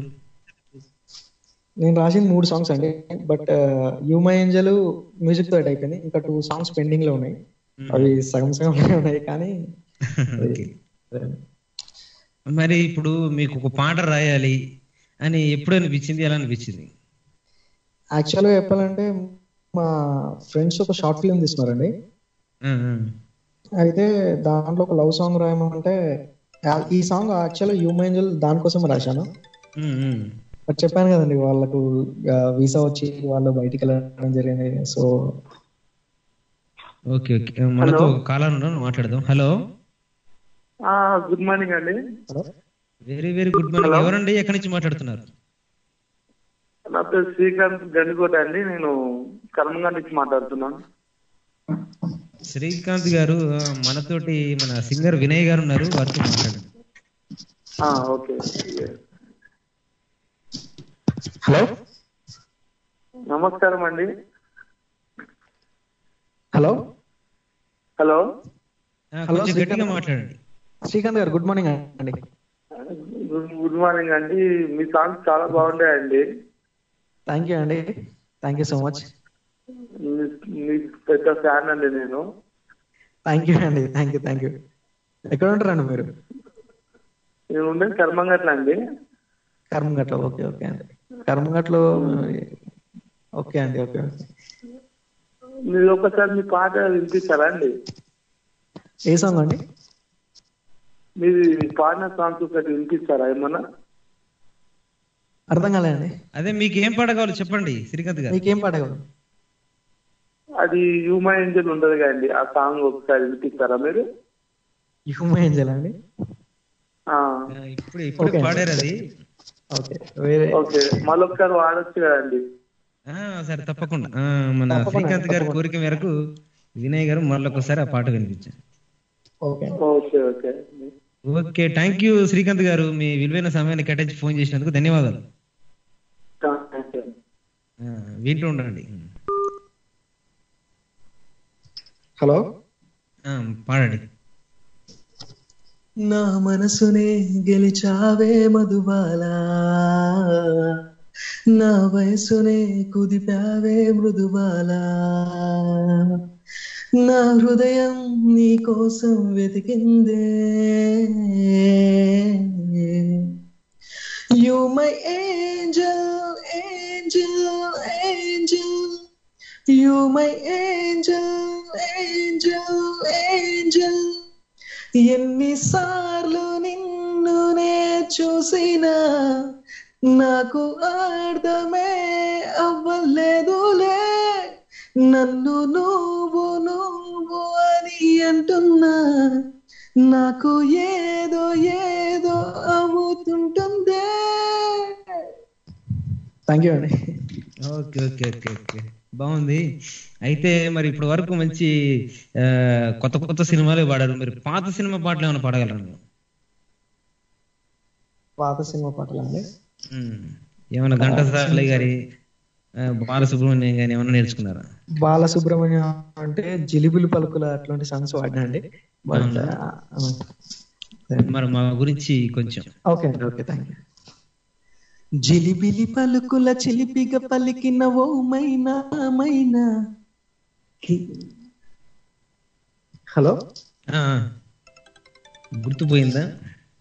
నేను రాసింది మూడు సాంగ్స్ అండి బట్ యూమై ఏంజల్ మ్యూజిక్ తో అయిపోయింది ఇంకా టూ సాంగ్స్ పెండింగ్ లో ఉన్నాయి అవి సగం సగం ఉన్నాయి కానీ ఓకే మరి ఇప్పుడు మీకు ఒక పాట రాయాలి అని ఎప్పుడు అనిపించింది ఎలా అనిపించింది యాక్చువల్ గా చెప్పాలంటే మా ఫ్రెండ్స్ ఒక షార్ట్ ఫిల్మ్ తీస్తున్నారండి ఆ, ఆ. అయితే దాంట్లో ఒక లవ్ సాంగ్ రాయమంటే ఆ- ఈ సాంగ్ యాక్చువల్ హ్యూమన్ ఏంజల్ దానికోసం రాశాను ఉమ్, ఉమ్. బట్ చెప్పాను కదండి వాళ్ళకు వీసా వచ్చి వాళ్ళు బయటికి వెళ్ళడం జరిగింది సో ఓకే ఓకే మనతో కాలర్ మాట్లాడదాం హలో గుడ్ మార్నింగ్ అండి వెరీ వెరీ గుడ్ మార్నింగ్ ఎవరండి ఎక్కడి నుంచి మాట్లాడుతున్నారు నా పేరు శ్రీకాంత్ గండికోట అండి నేను కర్మంగా నుంచి మాట్లాడుతున్నాను శ్రీకాంత్ గారు ఆ, మనతోటి మన సింగర్ వినయ్ గారు ఉన్నారు వారితో మాట్లాడండి ఆ, ఓకే హలో నమస్కారం అండి హలో హలో ఆ, కొంచెం గట్టిగా మాట్లాడండి శ్రీకాంత్ గారు గుడ్ మార్నింగ్ అండి గుడ్- గుడ్ మార్నింగ్ అండి మీ సాంగ్స్ చాలా బాగుంటాయండి థ్యాంక్ యూ అండి థ్యాంక్ యూ సో మచ్ మీ- మీ పెద్ద ఫ్యాన్ అండి నేను థ్యాంక్ యూ అండి థ్యాంక్ యూ థ్యాంక్ యూ ఎక్కడ ఉంటారండి మీరు నేను ఉండేది కర్మంగట్ల అండి కర్మగట్లో ఓకే ఓకే అండి కర్మగట్లో ఓకే అండి ఓకే ఓకే మీరు ఒకసారి మీ పాట వినిపిస్తారా అండి ఏ సాంగ్ అండి మీరు పాడిన సాంగ్స్ ఒకటి వినిపిస్తారా ఏమన్నా అర్థం కాలేదండి అదే మీకు ఏం పాట కావాలో చెప్పండి శ్రీకాంత్ గారు మీకేం పాట కావాలి అది హ్యూమన్ ఏంజల్ ఉండదు కదండి ఆ సాంగ్ ఒకసారి వినిపిస్తారా మీరు హ్యూమన్ ఏంజల్ అండి ఆ, ఆ, ఇప్పుడు ఇప్పుడు Okay. పాడారు అది ఓకే వేరే ఓకే మళ్ళీ ఒకసారి వాడొచ్చు కదండి ఆ, సరే తప్పకుండా ఆ, మన తప్పకుండా, శ్రీకాంత్ గారి తప్పకుండా. కోరిక మేరకు వినయ్ గారు మళ్ళొకసారి ఆ పాట వినిపించారు okay okay okay okay thank you Srikanth గారు మీ విలువైన సమయాన్ని కేటాయించి ఫోన్ చేసినందుకు ధన్యవాదాలు థ్యాంక్ యూ ఆ, వింటూ ఉండండి హలో ఆ, పాడండి నా మనసునే గెలిచావే మధుబాలా నా వయసునే కుదిపావే మృదుబాలా నా హృదయం నీ కోసం వెతికిందే you my angel angel angel you my angel angel angel ఎన్నిసార్లు నిన్ను నే చూసినా నాకు అర్థమే అవ్వలేదులే నన్ను నువ్వు నువ్వు అని అంటున్నా నాకు ఏదో ఏదో అవుతుంటుందే థ్యాంక్ యూ అండి ఓకే ఓకే ఓకే ఓకే బాగుంది అయితే మరి ఇప్పటి వరకు మంచి ఆ, కొత్త కొత్త సినిమాలే పాడారు మరి పాత సినిమా పాటలు ఏమైనా పాడగలరా మీరు పాత సినిమా పాటలు అండి ఉమ్. ఏమైనా ఘంటసాల గారి ఆ, బాలసుబ్రహ్మణ్యం గారి ఏమైనా నేర్చుకున్నారా బాలసుబ్రహ్మణ్యం అంటే జిలిబిలి పలుకుల అట్లాంటి సాంగ్స్ వాడినా అండి బట్ మరి మా గురించి కొంచెం ఓకే అండి ఓకే థ్యాంక్ యూ జిలిబిలి పలుకుల చిలిపిగ పలికిన ఓ మైనా మైనా హలో ఆ, ఆ. గుర్తుపోయిందా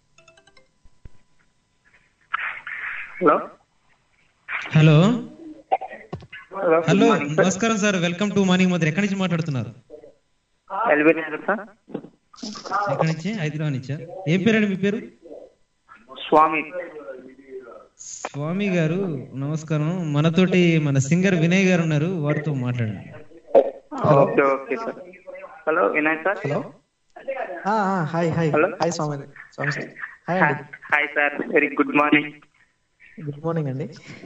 హలో హలో హలో హలో నమస్కారం sir welcome to morning mother ఎక్కడి నుంచి మాట్లాడుతున్నారు ఎల్బీ నగర్ సార్ ఎక్కడి నుంచి హైదరాబాద్ నుంచా ఏం పేరండి మీ పేరు స్వామి స్వామి గారు నమస్కారం మనతోటి మన సింగర్ వినయ్ గారు ఉన్నారు వారితో మాట్లాడండి okay okay sir hello Vinayak sir hello hi hi Hello? Hi Swamy Swamy sir hi అండి hi sir very good morning good morning అండి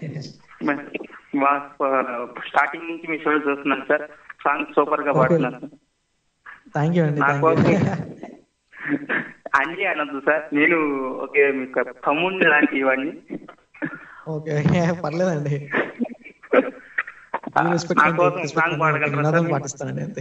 స్టార్టింగ్ నుంచి మీ షో చూస్తున్నాను సార్ సాంగ్ సూపర్ గా Okay. పాడుతున్నాను థ్యాంక్ యూ అండి నా థ్యాంక్ కోసం యూ అంజీ అనొద్దు సార్ నేను ఓకే మీకు తమ్ముండి లాంటి ఇవన్నీ ఓకే పర్లేదండి నా కోసం సాంగ్ పాడగలరా నినాదం సార్ పాటిస్తానండి అంతే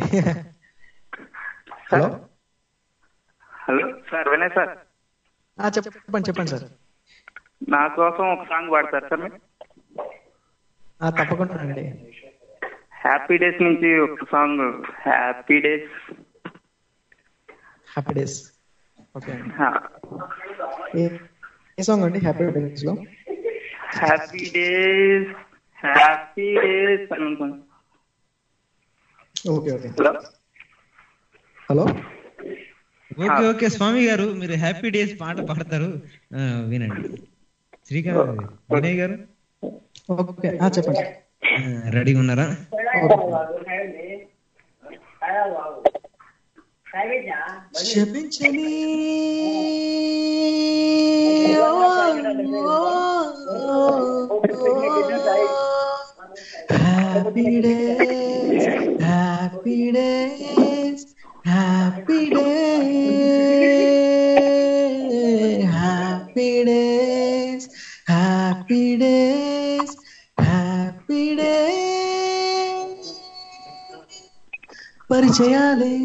hello hello sir Vinay sir ఆ, చెప్పండి చెప్పండి సార్ నా కోసం ఒక సాంగ్ పాడతారు సార్ మీరు ఆ, తప్పకుండా అండి హ్యాపీ డేస్ నుంచి ఒక song happy days happy days okay అండి ఏ- ఏ సాంగ్ అండి హ్యాపీ డేస్ లో హ్యాపీ డేస్ హ్యాపీ డేస్ అని ఉంటుంది okay okay hello hello okay okay Swamy గారు మీరు హ్యాపీ డేస్ పాట పాడతారు ఆ, వినండి శ్రీకాంత్ వినయ్ గారు ఓకే ఆ, చెప్పండి ఆ, రెడీగా ఉన్నారా క్షమించని happy days happy days happy day happy days happy days happy day పరిచయాలే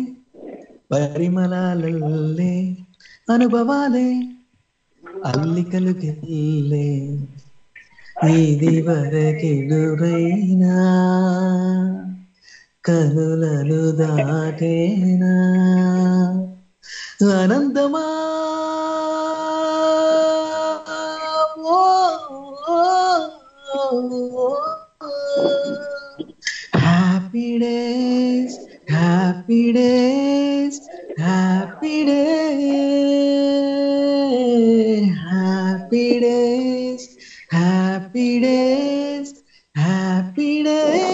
పరిమళాలే అనుభవాలే అల్లికలు గిల్లే ఇది వరకెదురైనా కనులను దాటేనా అనంతమా ఓ, ఓ, ఓ, happy days happy days happy day happy days happy days happy day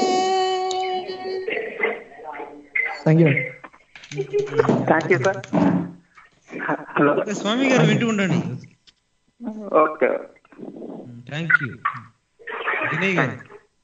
thank you thank you sir hello okay, Swamy గారు వింటూ ఉండండి ఓకే థ్యాంక్ యూ వినయ్ గారు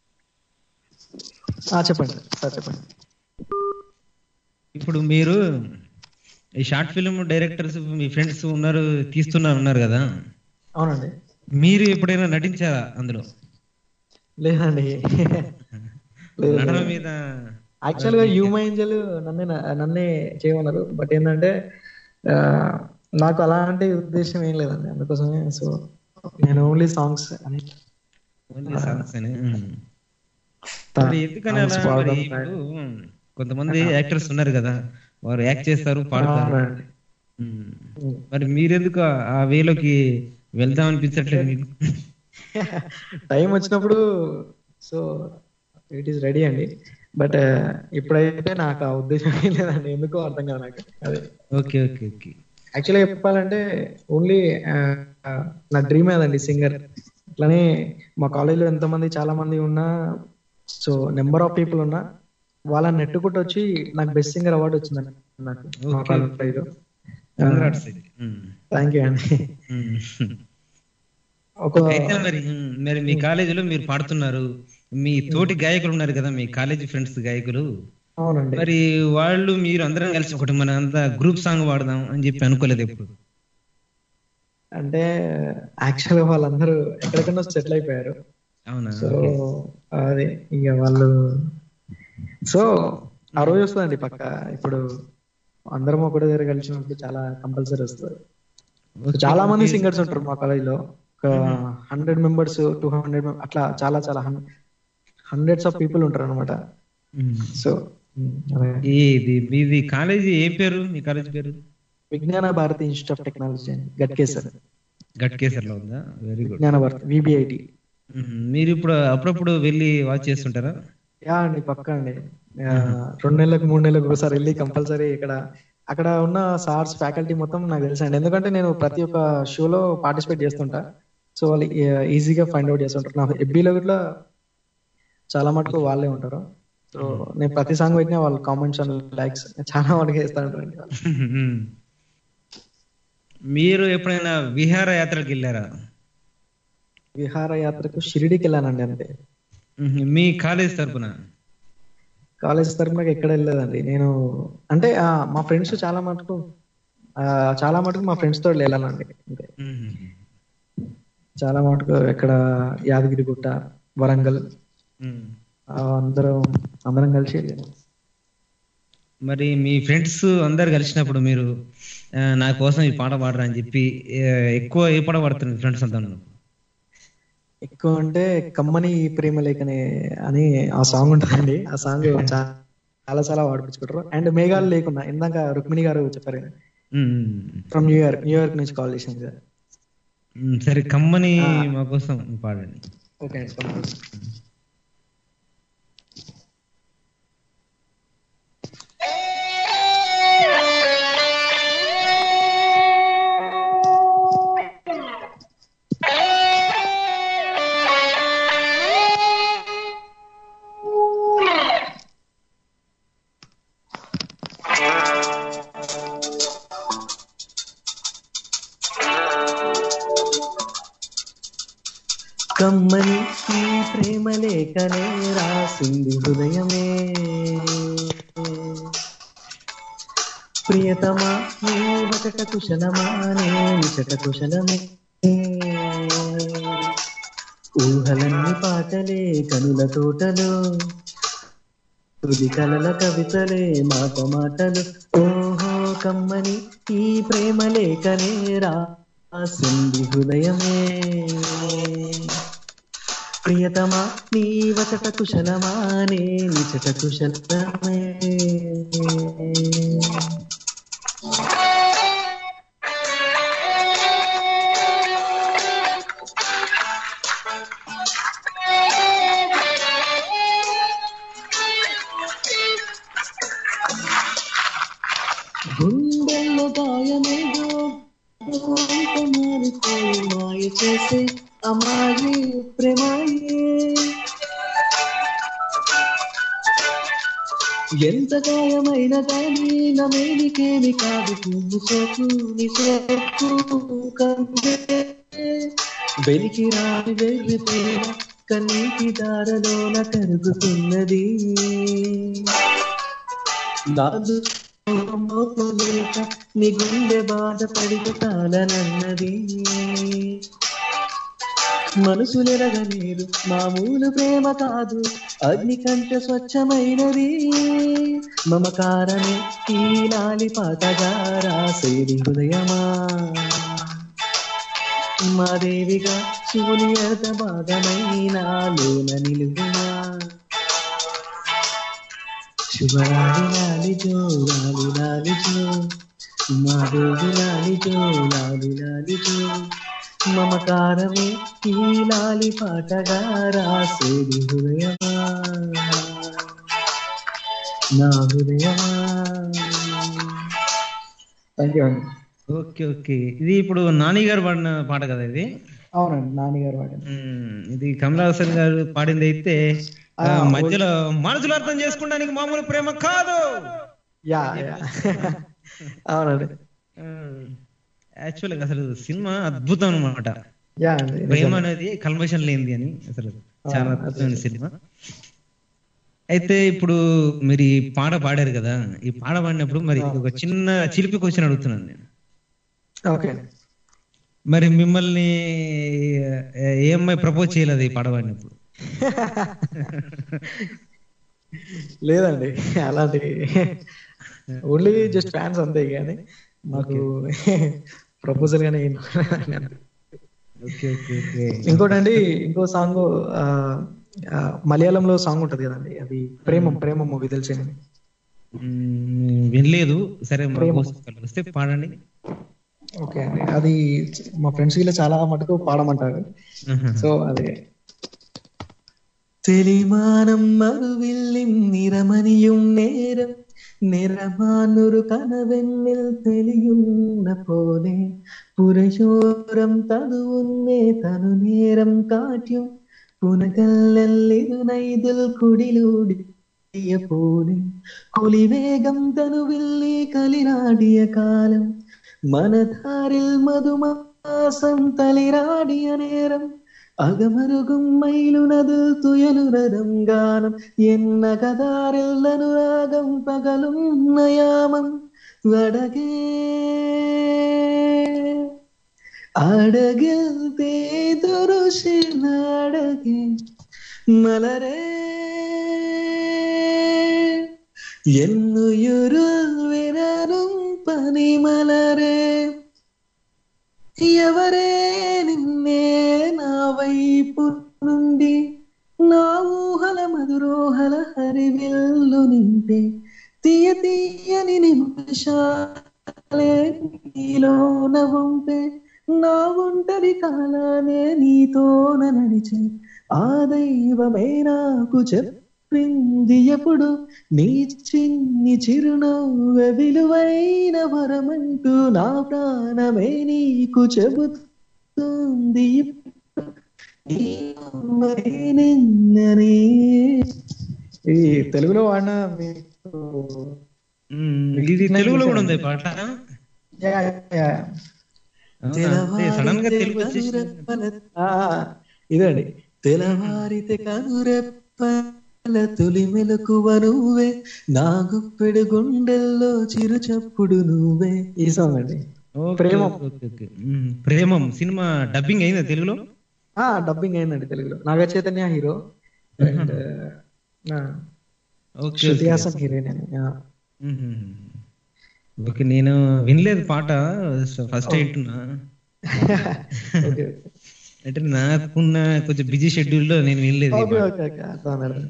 చెప్పండి సార్ చెప్పండి ఇప్పుడు మీరు ఈ షార్ట్ ఫిల్మ్ డైరెక్టర్స్ మీ ఫ్రెండ్స్ ఉన్నారు తీస్తున్నారు ఉన్నారు కదా అవునండి మీరు ఎప్పుడైనా నటించారా అందులో లేదండి లేదు. నటన మీద యాక్చువల్ గా హ్యూమా ఏంజల్ నన్నే నన్నే చేయమన్నారు బట్ ఏంటంటే ఆ, నాకు అలాంటి ఉద్దేశం ఏం లేదండి అందుకోసమే సో నేను ఓన్లీ సాంగ్స్ అని ఓన్లీ సాంగ్స్ అని ఉమ్. తా- మరి ఎందుకని అలా songs మరి పాడడం, ఇప్పుడు కొంతమంది యాక్టర్స్ ఉన్నారు కదా వారు యాక్ట్ చేస్తారు పాడతారు అవునండి. ఉమ్. మరి మీరెందుకు ఆ- ఆ వేలోకి వెళ్దాం అనిపించట్లేదు మీకు టైం వచ్చినప్పుడు సో ఇట్ ఈస్ రెడీ అండి బట్ ఇప్పుడైతే నాకు ఆ ఉద్దేశం ఏం లేదండి ఎందుకో అర్థం కాదు నాకు అదే ఓకే ఓకే ఓకే యాక్చువల్గా చెప్పాలంటే ఓన్లీ నా డ్రీమ్ అదండి సింగర్ అట్లనే మా కాలేజీలో ఎంతమంది చాలా మంది ఉన్నా సో నెంబర్ ఆఫ్ పీపుల్ ఉన్నా వాళ్ళని నెట్టుకుంటూ వచ్చి నాకు బెస్ట్ సింగర్ అవార్డు వచ్చింది నాకు మా Okay. కాలేజీలో Congrats ఇది. ఉమ్. థ్యాంక్ యూ అండి ఉమ్. ఒక అయితే మరి ఉమ్, మరి మీ కాలేజీలో మీరు పాడుతున్నారు మీ తోటి గాయకులు ఉన్నారు కదా మీ కాలేజీ ఫ్రెండ్స్ గాయకులు అవునండి మరి వాళ్ళు మీరు అందరం కలిసి ఒకటి మన అంతా గ్రూప్ సాంగ్ పాడదాం అని చెప్పి అనుకోలేదు ఎప్పుడు అంటే యాక్చువల్ గా వాళ్ళందరూ ఎక్కడికన్నా సెటిల్ అయిపోయారు అవునా సో అది ఇక వాళ్ళు సో ఆ రోజు వస్తుందండి పక్క ఇప్పుడు అందరం ఒకటి దగ్గర కలిసినప్పుడు చాలా కంపల్సరీ వస్తుంది చాలా మంది సింగర్స్ ఉంటారు మా కాలేజ్ లో ఒక హండ్రెడ్ మెంబర్స్ టూ హండ్రెడ్ అట్లా చాలా చాలా హండ్రెడ్స్ ఆఫ్ పీపుల్ ఉంటారు అనమాట ఉమ్. సో అదే ఇది మీది కాలేజీ ఏ పేరు మీ కాలేజీ పేరు విజ్ఞాన భారతి ఇన్స్టిట్యూట్ ఆఫ్ టెక్నాలజీ అండి గట్కేసర్ గట్కేసర్లో ఉందా వెరీ గుడ్ విజ్ఞాన భారతి విబిఐటి మీరు ఇప్పుడు అప్పుడప్పుడు వెళ్ళి వాచ్ చేస్తుంటారా యా అండి పక్కా అండి ఆ, రెండు నెలలకు మూడు నెలలకు ఒకసారి వెళ్ళి కంపల్సరీ ఇక్కడ అక్కడ ఉన్న సార్స్ ఫ్యాకల్టీ మొత్తం నాకు తెలుసు అండి ఎందుకంటే నేను ప్రతి ఒక్క షోలో పార్టిసిపేట్ చేస్తుంటా సో వాళ్ళు ఈజీగా ఫైండ్ అవుట్ చేస్తుంటారు నా ఎఫ్బీలో కూడా చాలా మటుకు వాళ్ళే ఉంటారు సో నేను ప్రతి సాంగ్ పెట్టినా వాళ్ళు కామెంట్స్ అండ్ లైక్స్ చాలా మటుకు వేస్తా ఉంటారండి వాళ్ళు. ఉమ్. మీరు ఎప్పుడైనా విహార యాత్రకు వెళ్ళారా విహారయాత్రకు షిరిడికి వెళ్ళానండి అంతే ఉహు. మీ కాలేజ్ తరపున కాలేజ్ తరపున ఎక్కడ వెళ్ళలేదండి నేను అంటే ఆ, మా ఫ్రెండ్స్ చాలా మటుకు ఆ, చాలా మటుకు మా ఫ్రెండ్స్ తోటి వెళ్ళానండి అంతే ఉహు. చాలా మటుకు ఎక్కడ యాదగిరిగుట్ట వరంగల్ ఉమ్. ఆ, అందరం అందరం కలిసి వెళ్ళాము. మరి మీ ఫ్రెండ్స్ అందరు కలిసినప్పుడు మీరు ఆ, నా కోసం ఈ పాట పాడరా అని చెప్పి ఆ, ఎక్కువ ఏ పాట పాడుతున్నారు మీ ఫ్రెండ్స్ అంతా ఎక్కువ అంటే కమ్మని ప్రేమ లేఖనే అని ఆ సాంగ్ ఉంటుందండి ఆ సాంగ్ చాలా చాలా వాడిపించుకుంటారు అండ్ మేఘాలు లేకుండా ఇందాక రుక్మిణి గారు చెప్పారు ఫ్రమ్ న్యూయార్క్ న్యూయార్క్ నుంచి కాల్ చేసింది సార్ ఉమ్, సరే కమ్మని మా కోసం పాడండి ఓకే అండి తప్పకుండా. కమ్మని ఈ ప్రేమ లేఖనే రాసింది హృదయమే ప్రియతమా నీ వచట కుశలమా నే విచట కుశలమే ఊహలన్నీ పాటలే కనుల తోటలో తుది కలల కవితలే మాట మాటలు ఓహో కమ్మని ఈ ప్రేమ లేఖనే రాసింది హృదయమే ప్రియతమా నీ వచట కుశలమా నే నిచట కుశలమే గుండెల్లో గాయమేదో అంత మారిపోయి మాయ చేసే అమ్మాయి ప్రేమాయే ఎంత గాయమైన కానీ నా మేలికేమి కాదు పువ్వు సోకు నీ సోకు కందే వెలికి రాని వెళ్ళిపోయిన కన్నీటి దారలోన కరుగుతున్నది నాదు మోపలేక నీ గుండె బాధ పడితే తాళనన్నది మనసులెరగనేరు మామూలు ప్రేమ కాదు అగ్ని కంటే స్వచ్ఛమైనది మమకారమే ఈ లాలి పాటగా రాసేది హృదయమా మా దేవిగా శివుని అర్థ భాగమైనాలోన నిలుగునా శుభరాలి లాలి జో లాలి లాలి జో మా దేవి లాలి జో లాలి లాలి జో మమకారమే ఈ లాలి పాటగా రాసేది హృదయమా నా హృదయమా థ్యాంక్ యూ అండి ఓకే ఓకే ఇది ఇప్పుడు నాని గారు పాడిన పాట కదా ఇది అవునండి నాన్నగారు వాడండి ఉమ్, ఇది కమల్ హాసన్ గారు పాడింది అయితే ఆ, ఆ, మధ్యలో మనసులు అర్థం చేసుకోవడానికి మామూలు ప్రేమ కాదు యా యా అవునండి యాక్చువల్ గా అసలు సినిమా అద్భుతం అన్నమాట యా అండి ప్రేమ అనేది కల్మషం లేనిది అని అసలు చాలా అద్భుతమైన సినిమా అయితే ఇప్పుడు మీరు ఈ పాట పాడారు కదా ఈ పాట పాడినప్పుడు మరి ఒక చిన్న చిలిపి క్వశ్చన్ అడుగుతున్నాను నేను ఓకే మరి మిమ్మల్ని ఏ- ఏ అమ్మాయి ప్రపోజ్ చేయలేదు ఈ పాట పాడినప్పుడు లేదండి అలాంటి ఓన్లీ జస్ట్ ఫ్యాన్స్ అంతే కానీ మాకు ప్రపోజల్ గానే ఏం ఓకే ఓకే ఓకే ఇంకోటండి ఇంకో సాంగ్ మలయాళంలో సాంగ్ ఉంటది కదండి అది ప్రేమం ప్రేమం మూవీ తెలిసింది మ్మ్, వినలేదు సరే మా ప్రేమ. కోసం వస్తే పాడండి ఓకే అండి అది మా ఫ్రెండ్స్ వీళ్ళు చాలా మటుకు పాడమంటారు సో అదే തെളിമാനം മറുവില്ലിൻ നിറമണിയും നേരം നിറമാനൊരു കനവെന്നിൽ തെളിയുന്ന പോലെ പുരശോരം തതുവുന്നേ തനു നേരം കാറ്റും പുനകല്ലിരുനൈതിൽ കുടിലൂടി പോലെ കൊലിവേഗം തനുവില്ലി കലിരാടിയ കാലം മനധാരിൽ മധുമാസം തളിരാടിയ നേരം അകമരുകും മയിലുണതിൽ തുയലുരതം ഗാനം എന്ന കഥാരിൽ അനുരാഗം പകലും നയാമം വടകേ അടകിൽ തേതുരുഷിനടകെ മലരേ എന്നുയുരുൾ വിരലും പനിമലരേ ఎవరే నిన్నే నా వైపు నుండి నా ఊహల మధురోహల హరివిల్లు నింపే తీయ తీయని నిమిషాలే నీలోన వంపే నా ఒంటరి కాలానే నీతోన నడిచే ఆ దైవమే నాకు చెప్పింది ఎప్పుడు నీ చిన్ని చిరునవ్వు విలువైన వరమంటూ నా ప్రాణమే నీకు చెబుతుంది నీ అమ్మనే నిన్ననే ఈ తెలుగులో వాడిన మీకు మ్మ్, ఇది తెలుగులో కూడా ఉంది ఈ పాట యా, యా. సడన్ గా తెలుగు వచ్చేసింది ఆ, ఇదండి తెలవారితే కనురెప్పల తొలి మెలకువ నువ్వే నా గుప్పెడు గుండెల్లో చిరు చప్పుడు నువ్వే ఈ సాంగ్ అండి ఓకే, ప్రేమం. Okay, okay. మ్మ్, ప్రేమం సినిమా డబ్బింగ్ అయిందా తెలుగులో ఆ డబ్బింగ్ అయిందండి తెలుగులో Naga Chaitanya hero and okay Shruti okay. Haasan heroine అని ఆ. మ్మ్. ఓకే నేను వినలేదు పాట ఫస్ట్ వింటున్నా ఓకే అంటే నాకున్న కొంచెం బిజీ షెడ్యూల్ లో నేను వినలేదు ఈ ఓకే పాట. ఓకే ఓకే అర్థమైంది.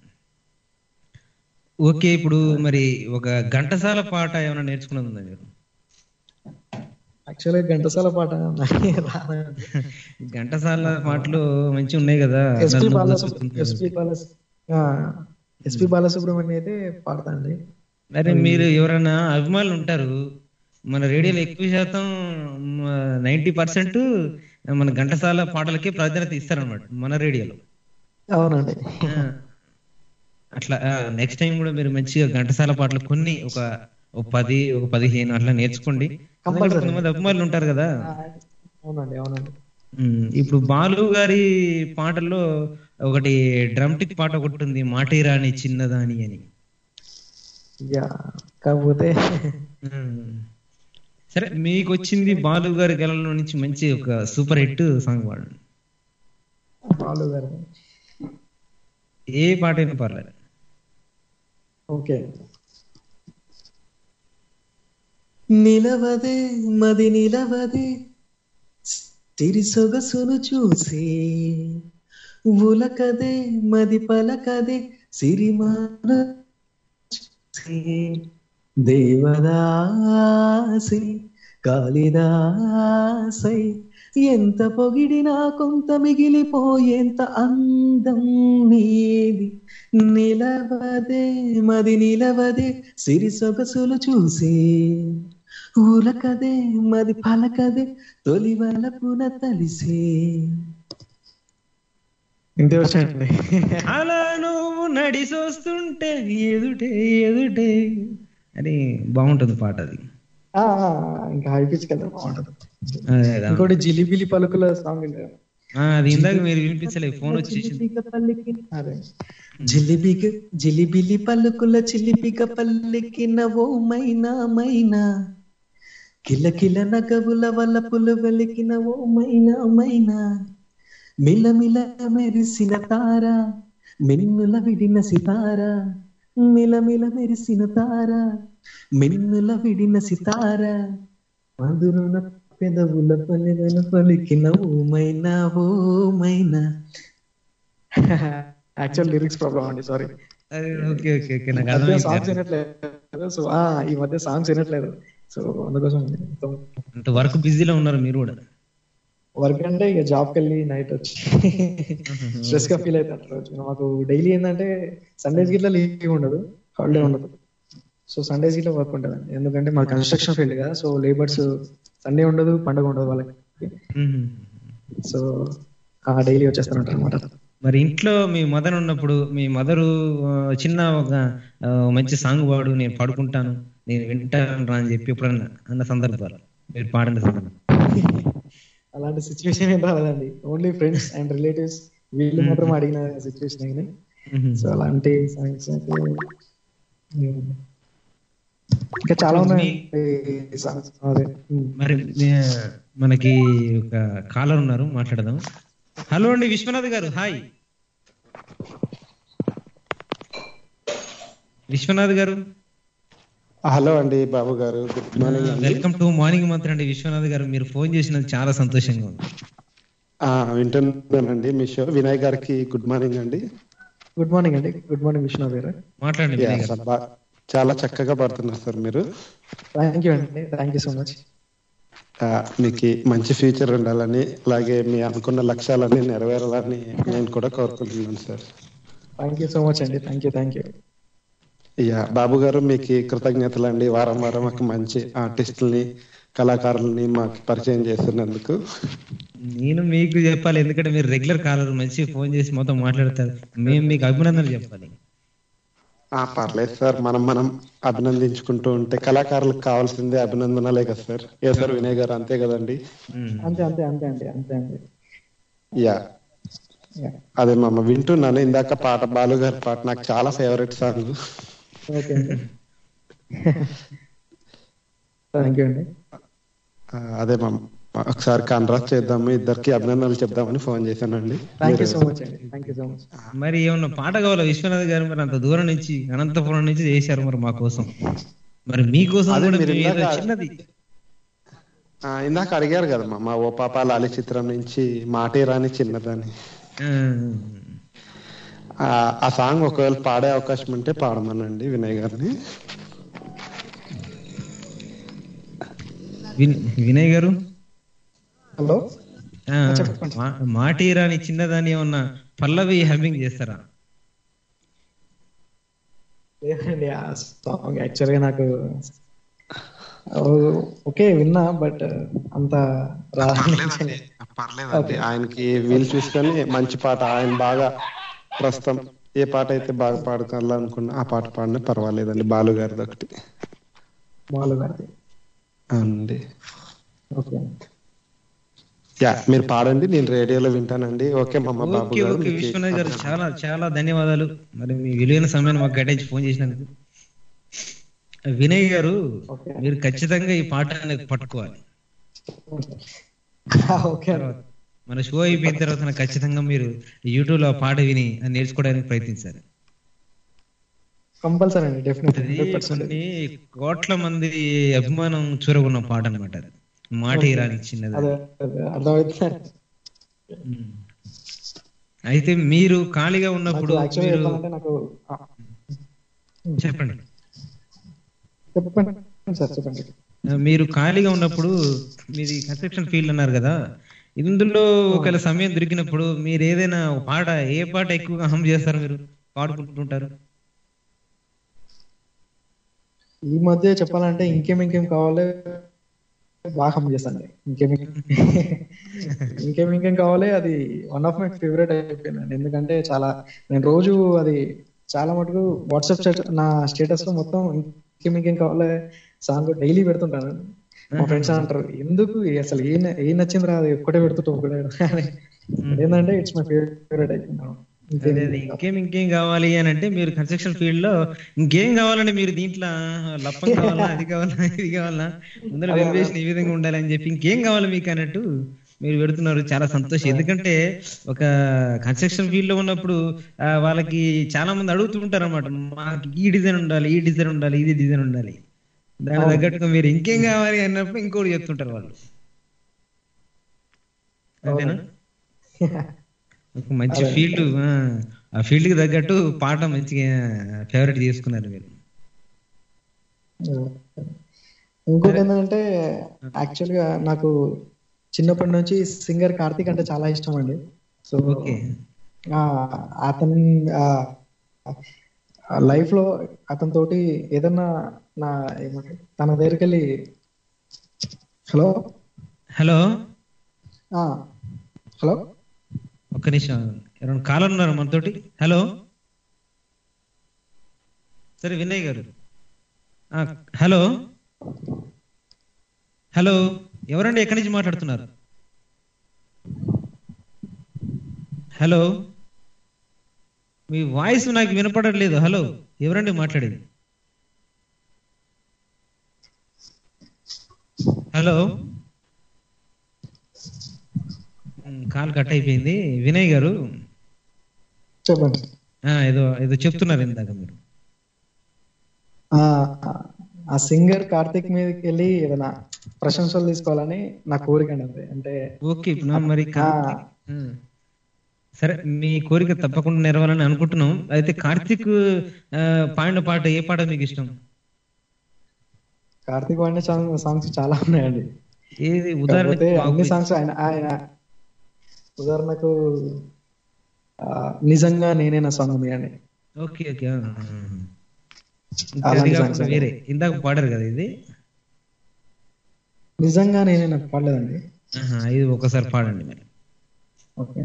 ఓకే ఇప్పుడు మరి ఒక ఘంటసాల పాట ఏమైనా నేర్చుకున్నది ఉందా మీరు యాక్చువల్గా ఘంటసాల పాట నాకే రాదండి. ఘంటసాల పాటలు మంచి ఉన్నాయి కదా ఎస్పి నన్ను బాలసుబ్రహ్మణ్యం దోచుకుంది. ఎస్పి బాలసు ఎస్పి బాలసుబ్రహ్మణ్యం అయితే పాడతాండి మరి మీరు ఎవరైనా అభిమానులు ఉంటారు మన రేడియోలో ఎక్కువ శాతం నైన్టీ పర్సెంట్ మన ఘంటసాల పాటలకే ప్రాధాన్యత ఇస్తారనమాట మన రేడియోలో అవునండి ఆ, అట్లా నెక్స్ట్ టైం కూడా మీరు మంచిగా ఘంటసాల పాటలు కొన్ని ఒక ఒక పది ఒక పదిహేను అట్లా నేర్చుకోండి ఎందుకంటే Compulsory. కొంతమంది అభిమానులు ఉంటారు కదా అవునండి అవునండి ఉమ్, ఇప్పుడు బాలు గారి పాటల్లో ఒకటి డ్రమ్టిక్ పాట ఒకటి ఉంది మాటేరాని చిన్నదాని అని యా కాకపోతే ఉమ్. సరే మీకు వచ్చింది బాలు గారి గలలో నుంచి మంచి ఒక సూపర్ హిట్ సాంగ్ పాడండి బాలు గారు ఏ పాట అయినా పర్లేదు ఓకే నిలవదే మది నిలవదే తిరి సొగసును చూసి ఉలకదే మది పలకదే సిరిమాన చూసి దేవదాసి కాళిదాసై ఎంత పొగిడినా కొంత మిగిలిపోయేంత అందం నీది నిలవదే మది నిలవదే సిరి సొగసులు చూసి ఊలకదే మది పలకదే తొలి వలపున తలిసే ఇంతే వచ్చాయండి అలా నువ్వు నడిసొస్తుంటే ఎదుటే ఎదుటే అని బాగుంటుంది పాట అది ఆ, ఆ, ఇంకా హై పిచ్ కదా బాగుంటది అదే, అదే. ఇంకోటి జిలిబిలి పలుకుల సాంగ్ ఉంది కదా. ఆ, అది ఇందాక మీరు వినిపించలేదు ఫోన్ వచ్చేసింది చిలిపిగ పలికిన అదే జిలిబిగ జిలిబిలి పలుకుల చిలిపిగ పల్లికిన ఓ మైనా మైనా కిల కిల నగవుల వలపులు వెలికిన ఓ మైనా మైనా మిలమిల మెరిసిన తార మిన్నుల విడిన సితార మిలమిల మెరిసిన తార మిన్నుల విడిన సితార మధురున పెదవుల పల్లెలను పలికిన ఓమైనా ఓమైనా యాక్చువల్ లిరిక్స్ ప్రాబ్లం అండి సారీ అదే, ఓకే ఓకే ఓకే నాకు మధ్య సాంగ్స్ అర్థమైంది వినట్లేదు సో ఆ ఈ మధ్య సాంగ్స్ వినట్లేదు సో అందుకోసం మొత్తం అంత వర్క్ బిజీలో ఉన్నారు మీరు కూడా వర్క్ అంటే ఇక జాబ్ కి వెళ్ళి నైట్ వచ్చి స్ట్రెస్ గా ఫీల్ అవుతారు రోజు మాకు డైలీ ఏంటంటే సండేస్ గిట్లా లీవ్ ఉండదు హాలిడే ఉండదు సో సండేస్ గిట్లా వర్క్ ఉంటుందండి ఎందుకంటే మా కన్స్ట్రక్షన్ ఫీల్డ్ కదా సో లేబర్స్ సండే ఉండదు పండుగ ఉండదు వాళ్ళకి మ్మ్. సో ఆ డైలీ వచ్చేస్తారంటారు అనమాట మరి ఇంట్లో మీ మదర్ ఉన్నప్పుడు మీ మదరు చిన్న ఒక ఆ, మంచి సాంగ్ పాడు నేను పాడుకుంటాను నేను వింటాను రా అని చెప్పి ఎప్పుడన్నా అన్న సందర్భాలు మీరు పాడిన సందర్భం అలాంటి సిచ్యువేషన్ ఏం రాలేదండి ఓన్లీ ఫ్రెండ్స్ అండ్ రిలేటివ్స్ వీళ్ళు మాత్రం అడిగిన సిచ్యువేషన్ కానీ మ్మ్. సో అలాంటి సాంగ్స్ అయితే ఉమ్, ఇంకా చాలా ఉన్నాయి సాంగ్స్ అదే ఉమ్. మరి ఆ, మనకి ఒక కాలర్ ఉన్నారు మాట్లాడదాం హలో అండి విశ్వనాథ్ గారు హాయ్ విశ్వనాథ్ గారు హలో అండి బాబు గారు గుడ్ మార్నింగ్ అండి వెల్కమ్ టు మార్నింగ్ మంత్రి అండి విశ్వనాథ్ గారు మీరు ఫోన్ చేసినది చాలా సంతోషంగా ఉంది ఆ, వింటున్నానండి మీ షో వినయ్ గారికి గుడ్ మార్నింగ్ అండి గుడ్ మార్నింగ్ అండి గుడ్ మార్నింగ్ విష్ణు గారు మాట్లాడండి యా, వినయ్ గారు. సార్, బా- చాలా చక్కగా పడుతున్నారు సార్ మీరు థ్యాంక్ యూ అండి థ్యాంక్ యూ సో మచ్ ఆ, మీకు మంచి ఫ్యూచర్ ఉండాలని అలాగే మీ అనుకున్న లక్ష్యాలన్నీ నెరవేరాలని నేను కూడా కోరుకుంటున్నాను sir thank you so much అండి thank you thank you yeah Babu గారు మీకు కృతజ్ఞతలు అండి వారం వారం మాకు మంచి ఆర్టిస్టుల్ని కళాకారుల్ని మాకు పరిచయం చేస్తున్నందుకు నేను మీకు చెప్పాలి ఎందుకంటే మీరు రెగ్యులర్ కాలర్ మంచి ఫోన్ చేసి మొత్తం మాట్లాడతారు మేము మీకు అభినందనలు చెప్పాలి ఆ పర్లేదు సార్ మనం మనం అభినందించుకుంటూ ఉంటే కళాకారులకు కావాల్సిందే అభినందనలే కదా సార్ ఏ సార్ వినయ్ గారు అంతే కదండి మ్మ్. అంతే అంతే అంతే అండి అంతే అండి యా Yeah. అదే మామ వింటున్నాను ఇందాక పాట బాలు గారి పాట నాకు చాలా ఫేవరెట్ సాంగ్ ఓకే అండి థ్యాంక్ యూ అండి అదే మామ ఒకసారి కాంట్రాక్ట్ చేద్దాము ఇద్దరికి అభినందనలు చెప్దామని ఫోన్ చేశానండి థ్యాంక్ యూ సో మచ్ అండి థ్యాంక్ యూ సో మచ్ మరి ఏమన్నా పాట కావాలా విశ్వనాథ్ గారు మరి అంత దూరం నుంచి అనంతపురం నుంచి చేశారు మరి మా కోసం మరి మీకోసం అదే కూడా మీరు మేము ఏదో ఇందాక- చిన్నది ఆ, ఇందాక అడిగారు కదా మామ ఓ పాప లాలి చిత్రం నుంచి మాటే రాని చిన్నదని ఆ, ఆ, ఆ సాంగ్ ఒకవేళ పాడే అవకాశం ఉంటే పాడమనండి వినయ్ గారిని విన్- వినయ్ గారు హలో ఆ, మా- మాటీరాని చిన్నదాని ఏమన్నా పల్లవి హమ్మింగ్ చేస్తారా లేదండి ఆ సాంగ్ యాక్చువల్గా నాకు ఓకే విన్నా బట్ అంత రాలేదు పర్లేదండి ఆయనకి వీలు చూసుకొని మంచి పాట ఆయన బాగా ప్రస్తుతం ఏ పాట అయితే బాగా పాడుకోవాలనుకున్నా ఆ పాట పాడినా పర్వాలేదండి బాలు గారిది ఒకటి మాలు గారిది అవునండి ఓకే యా మీరు పాడండి నేను రేడియోలో వింటానండి ఓకే మమ్మ బాబు ఓకే గారు ఓకే మీకు విశ్వనాథ్ గారు చాలా చాలా ధన్యవాదాలు మరి మీ విలువైన సమయాన్ని మాకు కేటాయించి ఫోన్ చేసినందుకు వినయ్ గారు మీరు ఖచ్చితంగా ఈ పాట అనేది పట్టుకోవాలి ఓకే తర్వాత మన షో అయిపోయిన తర్వాత నాకు ఖచ్చితంగా మీరు యూట్యూబ్ లో ఆ పాట విని అది నేర్చుకోవడానికి ప్రయత్నించాలి కంపల్సరీ అండి డెఫినెట్ అది హండ్రెడ్ పర్సెంట్ కొన్ని కోట్ల మంది అభిమానం చూరగొన్న పాట అనమాట అది మాట ఇరాని చిన్నది అదే అదే అర్థమైతే ఉమ్. అయితే మీరు ఖాళీగా ఉన్నప్పుడు యాక్చువల్గా మీరు చెప్పాలంటే నాకు ఆ, చెప్పండి చెప్పండి సార్ చెప్పండి మీరు ఖాళీగా ఉన్నప్పుడు మీది కన్స్ట్రక్షన్ ఫీల్డ్ అన్నారు కదా ఇందులో ఒకవేళ సమయం దొరికినప్పుడు మీరు ఏదైనా ఒక పాట ఏ పాట ఎక్కువగా హమ్ చేస్తారు మీరు పాడుకుంటుంటారు ఈ మధ్య చెప్పాలంటే ఇంకేం ఇంకేం కావాలి బాగా హమ్ చేస్తాను ఇంకేం ఇంకేం ఇంకేం కావాలి అది వన్ ఆఫ్ మై ఫేవరెట్ అయిపోయిందండి ఎందుకంటే చాలా నేను రోజు అది చాలా మటుకు వాట్సాప్ నా స్టేటస్ లో మొత్తం ఇంకేం ఇంకేం కావాలి సాంగ్ డైలీ పెడుతుంటాను మా ఫ్రెండ్స్ అంటారు ఎందుకు అసలు ఏ ఏ నచ్చింది రా అది ఒక్కటే పెడుతుంటావు ఒకటే అని ఏంటంటే ఇట్స్ మై ఫేవరెట్ అయిపోయింది అదే అదే ఇంకేం ఇంకేం కావాలి అని అంటే మీరు కన్స్ట్రక్షన్ ఫీల్డ్ లో ఇంకేం కావాలంటే మీరు దీంట్లో లప్పం కావాలా అది కావాలా ఇది కావాలా ముందర వెలివేషన్ ఈ విధంగా ఉండాలి అని చెప్పి ఇంకేం కావాలి మీకు అన్నట్టు మీరు పెడుతున్నారు చాలా సంతోషం ఎందుకంటే ఒక కన్స్ట్రక్షన్ ఫీల్డ్ లో ఉన్నప్పుడు ఆ, వాళ్ళకి చాలా మంది అడుగుతుంటారు అనమాట మాకు ఈ డిజైన్ ఉండాలి ఈ డిజైన్ ఉండాలి ఇది డిజైన్ ఉండాలి దాని తగ్గట్టుగా మీరు ఇంకేం కావాలి అన్నప్పుడు ఇంకోటి చెప్తుంటారు వాళ్ళు అంతేనా ఒక మంచి అదే. ఫీల్డ్ ఆ ఫీల్డ్ కి తగ్గట్టు పాట మంచిగా ఫేవరెట్ చేసుకున్నారు మీరు ఇంకోటి ఏంటంటే యాక్చువల్ గా నాకు చిన్నప్పటి నుంచి సింగర్ కార్తీక్ అంటే చాలా ఇష్టం అండి సో అతని లైఫ్ లో అతని తోటి ఏదన్నా నా ఏమంటారు తన దగ్గరికి వెళ్ళి హలో హలో హలో ఒక్క నిమిషం ఎవరైనా కాలర్ ఉన్నారు మనతోటి హలో సరే వినయ్ గారు ఆ, హలో హలో ఎవరండి ఎక్కడి నుంచి మాట్లాడుతున్నారు హలో మీ వాయిస్ నాకు వినపడట్లేదు హలో ఎవరండి మాట్లాడేది హలో ఉమ్, కాల్ కట్ అయిపోయింది వినయ్ గారు చెప్పండి ఆ, ఏదో ఏదో చెప్తున్నారు ఇందాక మీరు ఆ, ఆ సింగర్ కార్తీక్ మీదకి వెళ్ళి ఏదైనా ప్రశంసలు తీసుకోవాలని నా కోరిక అండి అంటే ఓకే నా మరి కార్తీక్ ఉమ్. సరే మీ కోరిక తప్పకుండా నెరవేరాలని అనుకుంటున్నాం అయితే కార్తీక్ ఆ, పాడిన పాట ఏ పాట మీకు ఇష్టం కార్తీక్ వాడిన సాంగ్స్ చాలా ఉన్నాయండి ఏది ఉదాహరణకి కాకపోతే మాకు అన్ని సాంగ్స్ ఆయన ఆయన ఉదాహరణకు ఆ, నిజంగా నేనే నా సాంగ్ ఉంది అండి ఓకే ఓకే ఆ, ఆ, ఆ. ఇంకా అలాంటి అది songs కాకుండా అండి. వేరే ఇందాక పాడారు కదా ఇది నిజంగా నేనే నాకు పడలేదండి ఆహా, ఇది ఒకసారి పాడండి మరి ఓకే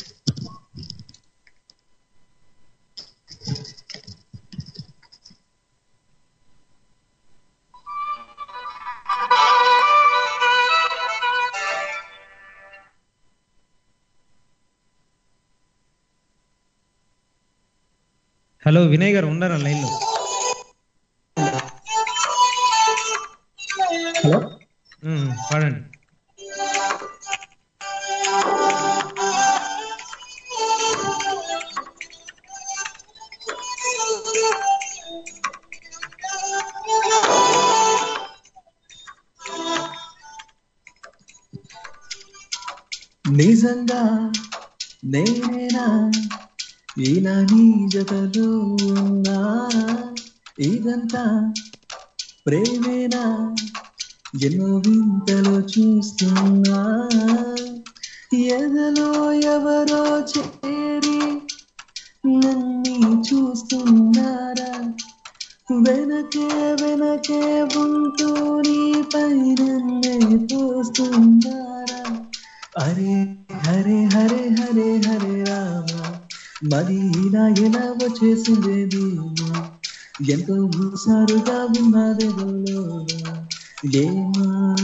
హలో వినయ్ గారు ఉన్నారా లైన్ లో హలో ఉమ్, పాడండి నిజంగా నేనేనా ఈనా నీ జతలో ఉన్నా ఇదంతా ప్రేమేనా ఎన్నో వింతలు చూస్తున్నా ఎదలో ఎవరో చేరి నన్ని చూస్తున్నారా వెనకే వెనకే ఉంటూ నీ పైనన్నే పోస్తున్నారా అరే హరే హరే హరే హరే రామ మరి ఇలా ఎలా వచ్చేసిందేమో ఎంతో హుషారుగా ఉన్నదెవలో ఏమా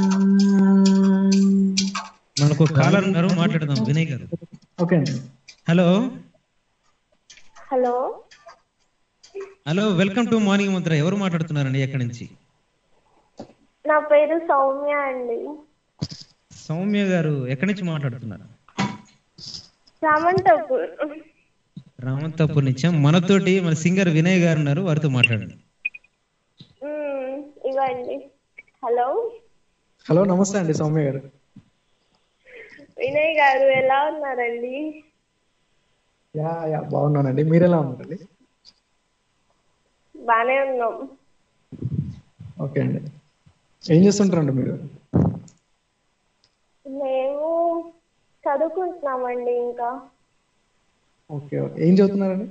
మనకు కాలర్ ఉన్నారు మాట్లాడదాం వినయ్ గారు ఓకే అండి hello hello hello welcome to morning మంత్ర ఎవరు మాట్లాడుతున్నారండి ఎక్కడి నుంచి నా పేరు సౌమ్య అండి సౌమ్య గారు ఎక్కడి నుంచి మాట్లాడుతున్నారు రామంతపూర్ రామంతపూర్ నుంచి మనతోటి మన సింగర్ వినయ్ గారు ఉన్నారు వారితో మాట్లాడండి మ్మ్, ఇవ్వండి హలో హలో నమస్తే అండి సౌమ్య గారు వినయ్ గారు ఎలా ఉన్నారండి యా యా బాగున్నానండి మీరు ఎలా ఉన్నారండి బానే ఉన్నాం ఓకే అండి ఏం చేస్తుంటారండి మీరు మేము చదువుకుంటున్నామండి ఇంకా ఓకే ఓకే. ఏం చదువుతున్నారండి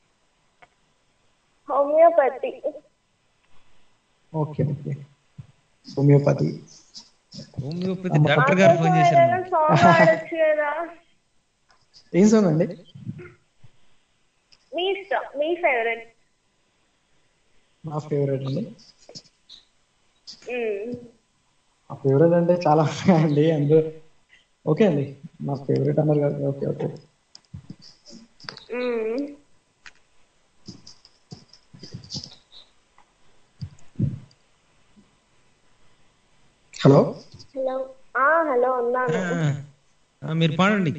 homeopathy okay okay homeopathy homeopathy doctor గారు ఫోన్ చేశారు ఏదైనా సాంగ్ పాడొచ్చు కదా ఏం సాంగ్ అండి మీ ఇష్టం మీ ఫేవరెట్ నా ఫేవరెట్ అండి నా ఫేవరెట్ అంటే చాలా ఉన్నాయండి అందులో ఓకే అండి నా ఫేవరెట్ అన్నారు కదా ఓకే ఓకే హలో హలో ఆ హలో ఉన్నాను ఆ, మీరు పాడండి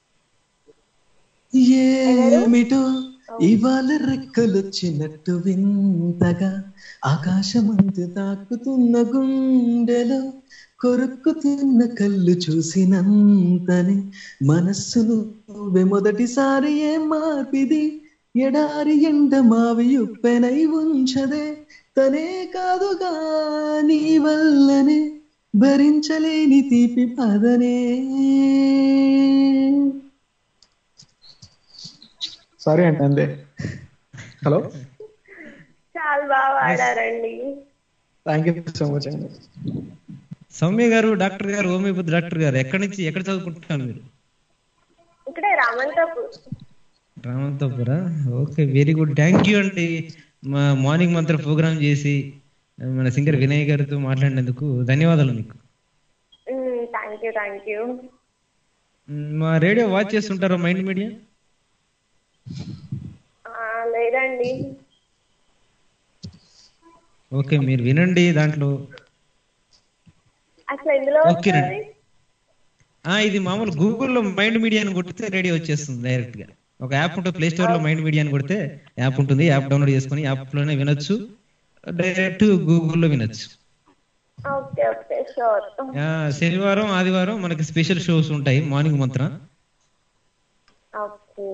ఏమిటో ఇవాళ రెక్కలొచ్చినట్టు వింతగా ఆకాశమంతు తాకుతున్న గుండెలో కొరుక్కుతున్న కళ్ళు చూసినంతనే మనస్సును నువ్వే మొదటిసారి ఏ మార్పిది ఎడారి ఎండ మావి ఉప్పెనై ఉంచదే తనే కాదుగా నీ వల్లనే భరించలేని తీపి పదనే సారీ అండి అంతే హలో చాలా బాగా పాడారండి థ్యాంక్ యూ సో మచ్ అండి సౌమ్య గారు డాక్టర్ గారు హోమియోపతి డాక్టర్ గారు ఎక్కడి నుంచి ఎక్కడ చదువుకుంటున్నారు మీరు ఇక్కడే రామంతపూర్ రామంతపురా okay very good thank you అండి మా మార్నింగ్ మంత్ర ప్రోగ్రామ్ చేసి మన సింగర్ వినయ్ గారితో మాట్లాడినందుకు ధన్యవాదాలు మీకు థ్యాంక్ యూ థ్యాంక్ యూ మ్, మా రేడియో వాచ్ చేస్తుంటారా మైండ్ మీడియా లేదండి ఓకే మీరు వినండి దాంట్లో అసలు ఎందులో ఓకే వస్తుంది ఆ ఇది మామూలు గూగుల్లో మైండ్ మీడియా అని కొడితే రేడియో వచ్చేస్తుంది డైరెక్ట్ గా ఒక యాప్ ఉంటుంది ప్లే స్టోర్ లో మైండ్ మీడియా అని కొడితే యాప్ ఉంటుంది యాప్ డౌన్లోడ్ చేసుకొని యాప్ లోనే వినొచ్చు డైరెక్ట్ గూగుల్లో వినొచ్చు ఓకే ఓకే షూర్ ఆ, శనివారం ఆదివారం మనకి స్పెషల్ షోస్ ఉంటాయి మార్నింగ్ మంత్రం ఓకే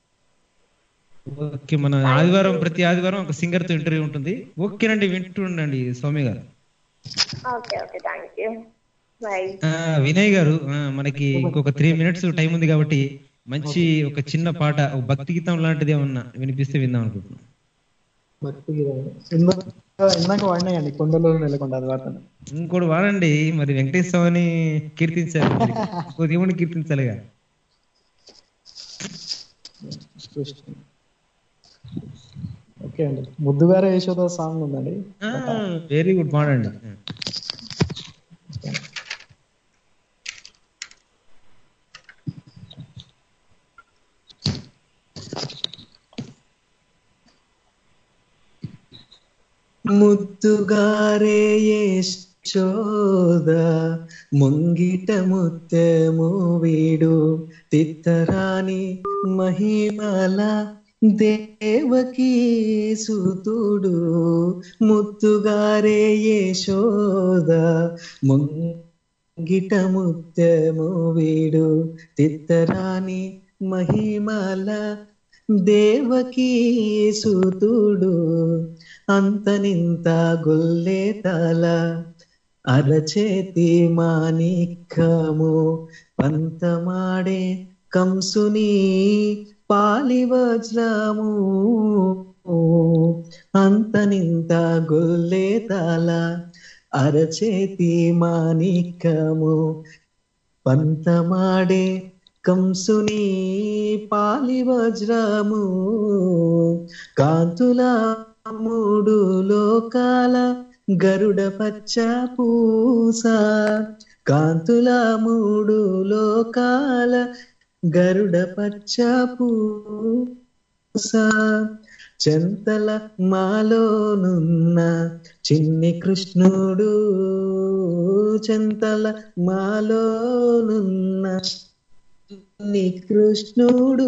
ఓకే మన ఆదివారం ప్రతి ఆదివారం ఒక సింగర్ తో ఇంటర్వ్యూ ఉంటుంది ఓకేనండి వింటూ ఉండండి స్వామి గారు okay okay thank you bye ఆ, వినయ్ గారు ఆ, మనకి ఇంకొక త్రీ మినిట్స్ టైం ఉంది కాబట్టి మంచి ఒక చిన్న పాట ఒక భక్తి గీతం లాంటిది ఏమన్నా వినిపిస్తే విందాం అనుకుంటున్నాం భక్తి గీతం. ఇందాక ఇందాక వాడినాయండి కొండలో నెలకొండ అది వాడతాను ఇంకోటి వాడండి మరి వెంకటేశ్వర స్వామిని కీర్తించాలి మరి. ఓ దేవుని కీర్తించాలిగా ఓకే అండి ముద్దుగారే యశోద సాంగ్ ఉందండి వెరీ గుడ్ పాడండి ముద్దుగారే యశోద ముంగిట ముత్తెము వీడు తిత్తరాని మహిమల దేవకీ సుతుడు ముద్దుగారే యశోద ముంగిట ముత్తెము వీడు తిత్తరాని మహిమల దేవకీ సుతుడు అంతనింత గొల్లే తల అరచేతి మాణిక్యము పంతమాడే కంసుని పాలి వజ్రము అంతనింత గొల్లే తల అరచేతి మాణిక్యము పంతమాడే కంసుని పాలి వజ్రము కాంతుల మూడు లోకాల గరుడ పచ్చ పూస కాంతుల మూడు లోకాల గరుడ పచ్చ పూస చెంతల మాలోనున్న చిన్ని కృష్ణుడు చెంతల మాలోనున్న నీ కృష్ణుడు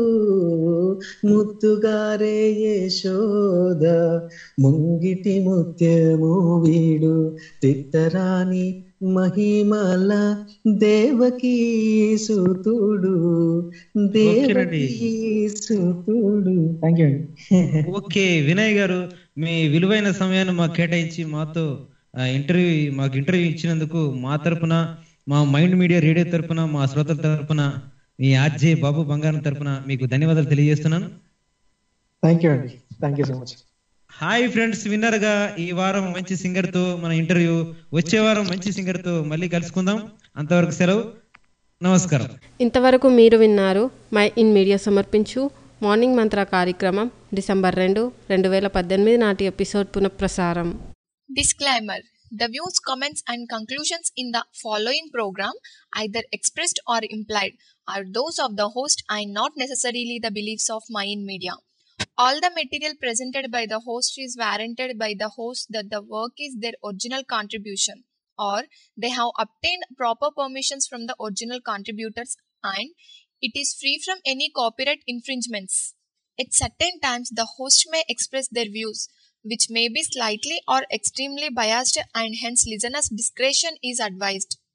ముత్తుగారే యశోద ముంగిటి ముత్యము వీడు తిత్తరాని మహిమల దేవకీ సుతుడు దేవకీ సుతుడు థ్యాంక్ యూ అండి ఓకే వినయ్ గారు మీ విలువైన సమయాన్ని మాకు కేటాయించి మాతో ఇంటర్వ్యూ మాకు ఇంటర్వ్యూ ఇచ్చినందుకు మా తరపున మా మైండ్ మీడియా రేడియో తరపున మా శ్రోతల తరపున మీ ఆర్జే బాబు బంగారం తరపున మీకు ధన్యవాదాలు తెలియజేస్తున్నాను థ్యాంక్ యూ అండి thank you so much hi friends winner గా ఈ వారం మంచి సింగర్ తో మన ఇంటర్వ్యూ వచ్చే వారం మంచి సింగర్ తో మళ్ళీ కలుసుకుందాం అంతవరకు సెలవు నమస్కారం ఇంతవరకు మీరు విన్నారు మై ఇన్ మీడియా సమర్పించు మార్నింగ్ మంత్ర కార్యక్రమం డిసెంబర్ రెండు రెండు వేల పద్దెనిమిది నాటి ఎపిసోడ్ పునఃప్రసారం Disclaimer The views, comments, and conclusions in the following program, either expressed or implied, are those of the host and not necessarily the beliefs of Mayan Media. All the material presented by the host is warranted by the host that the work is their original contribution or they have obtained proper permissions from the original contributors and it is free from any copyright infringements. At certain times, the host may express their views, which may be slightly or extremely biased, and hence listeners' discretion is advised.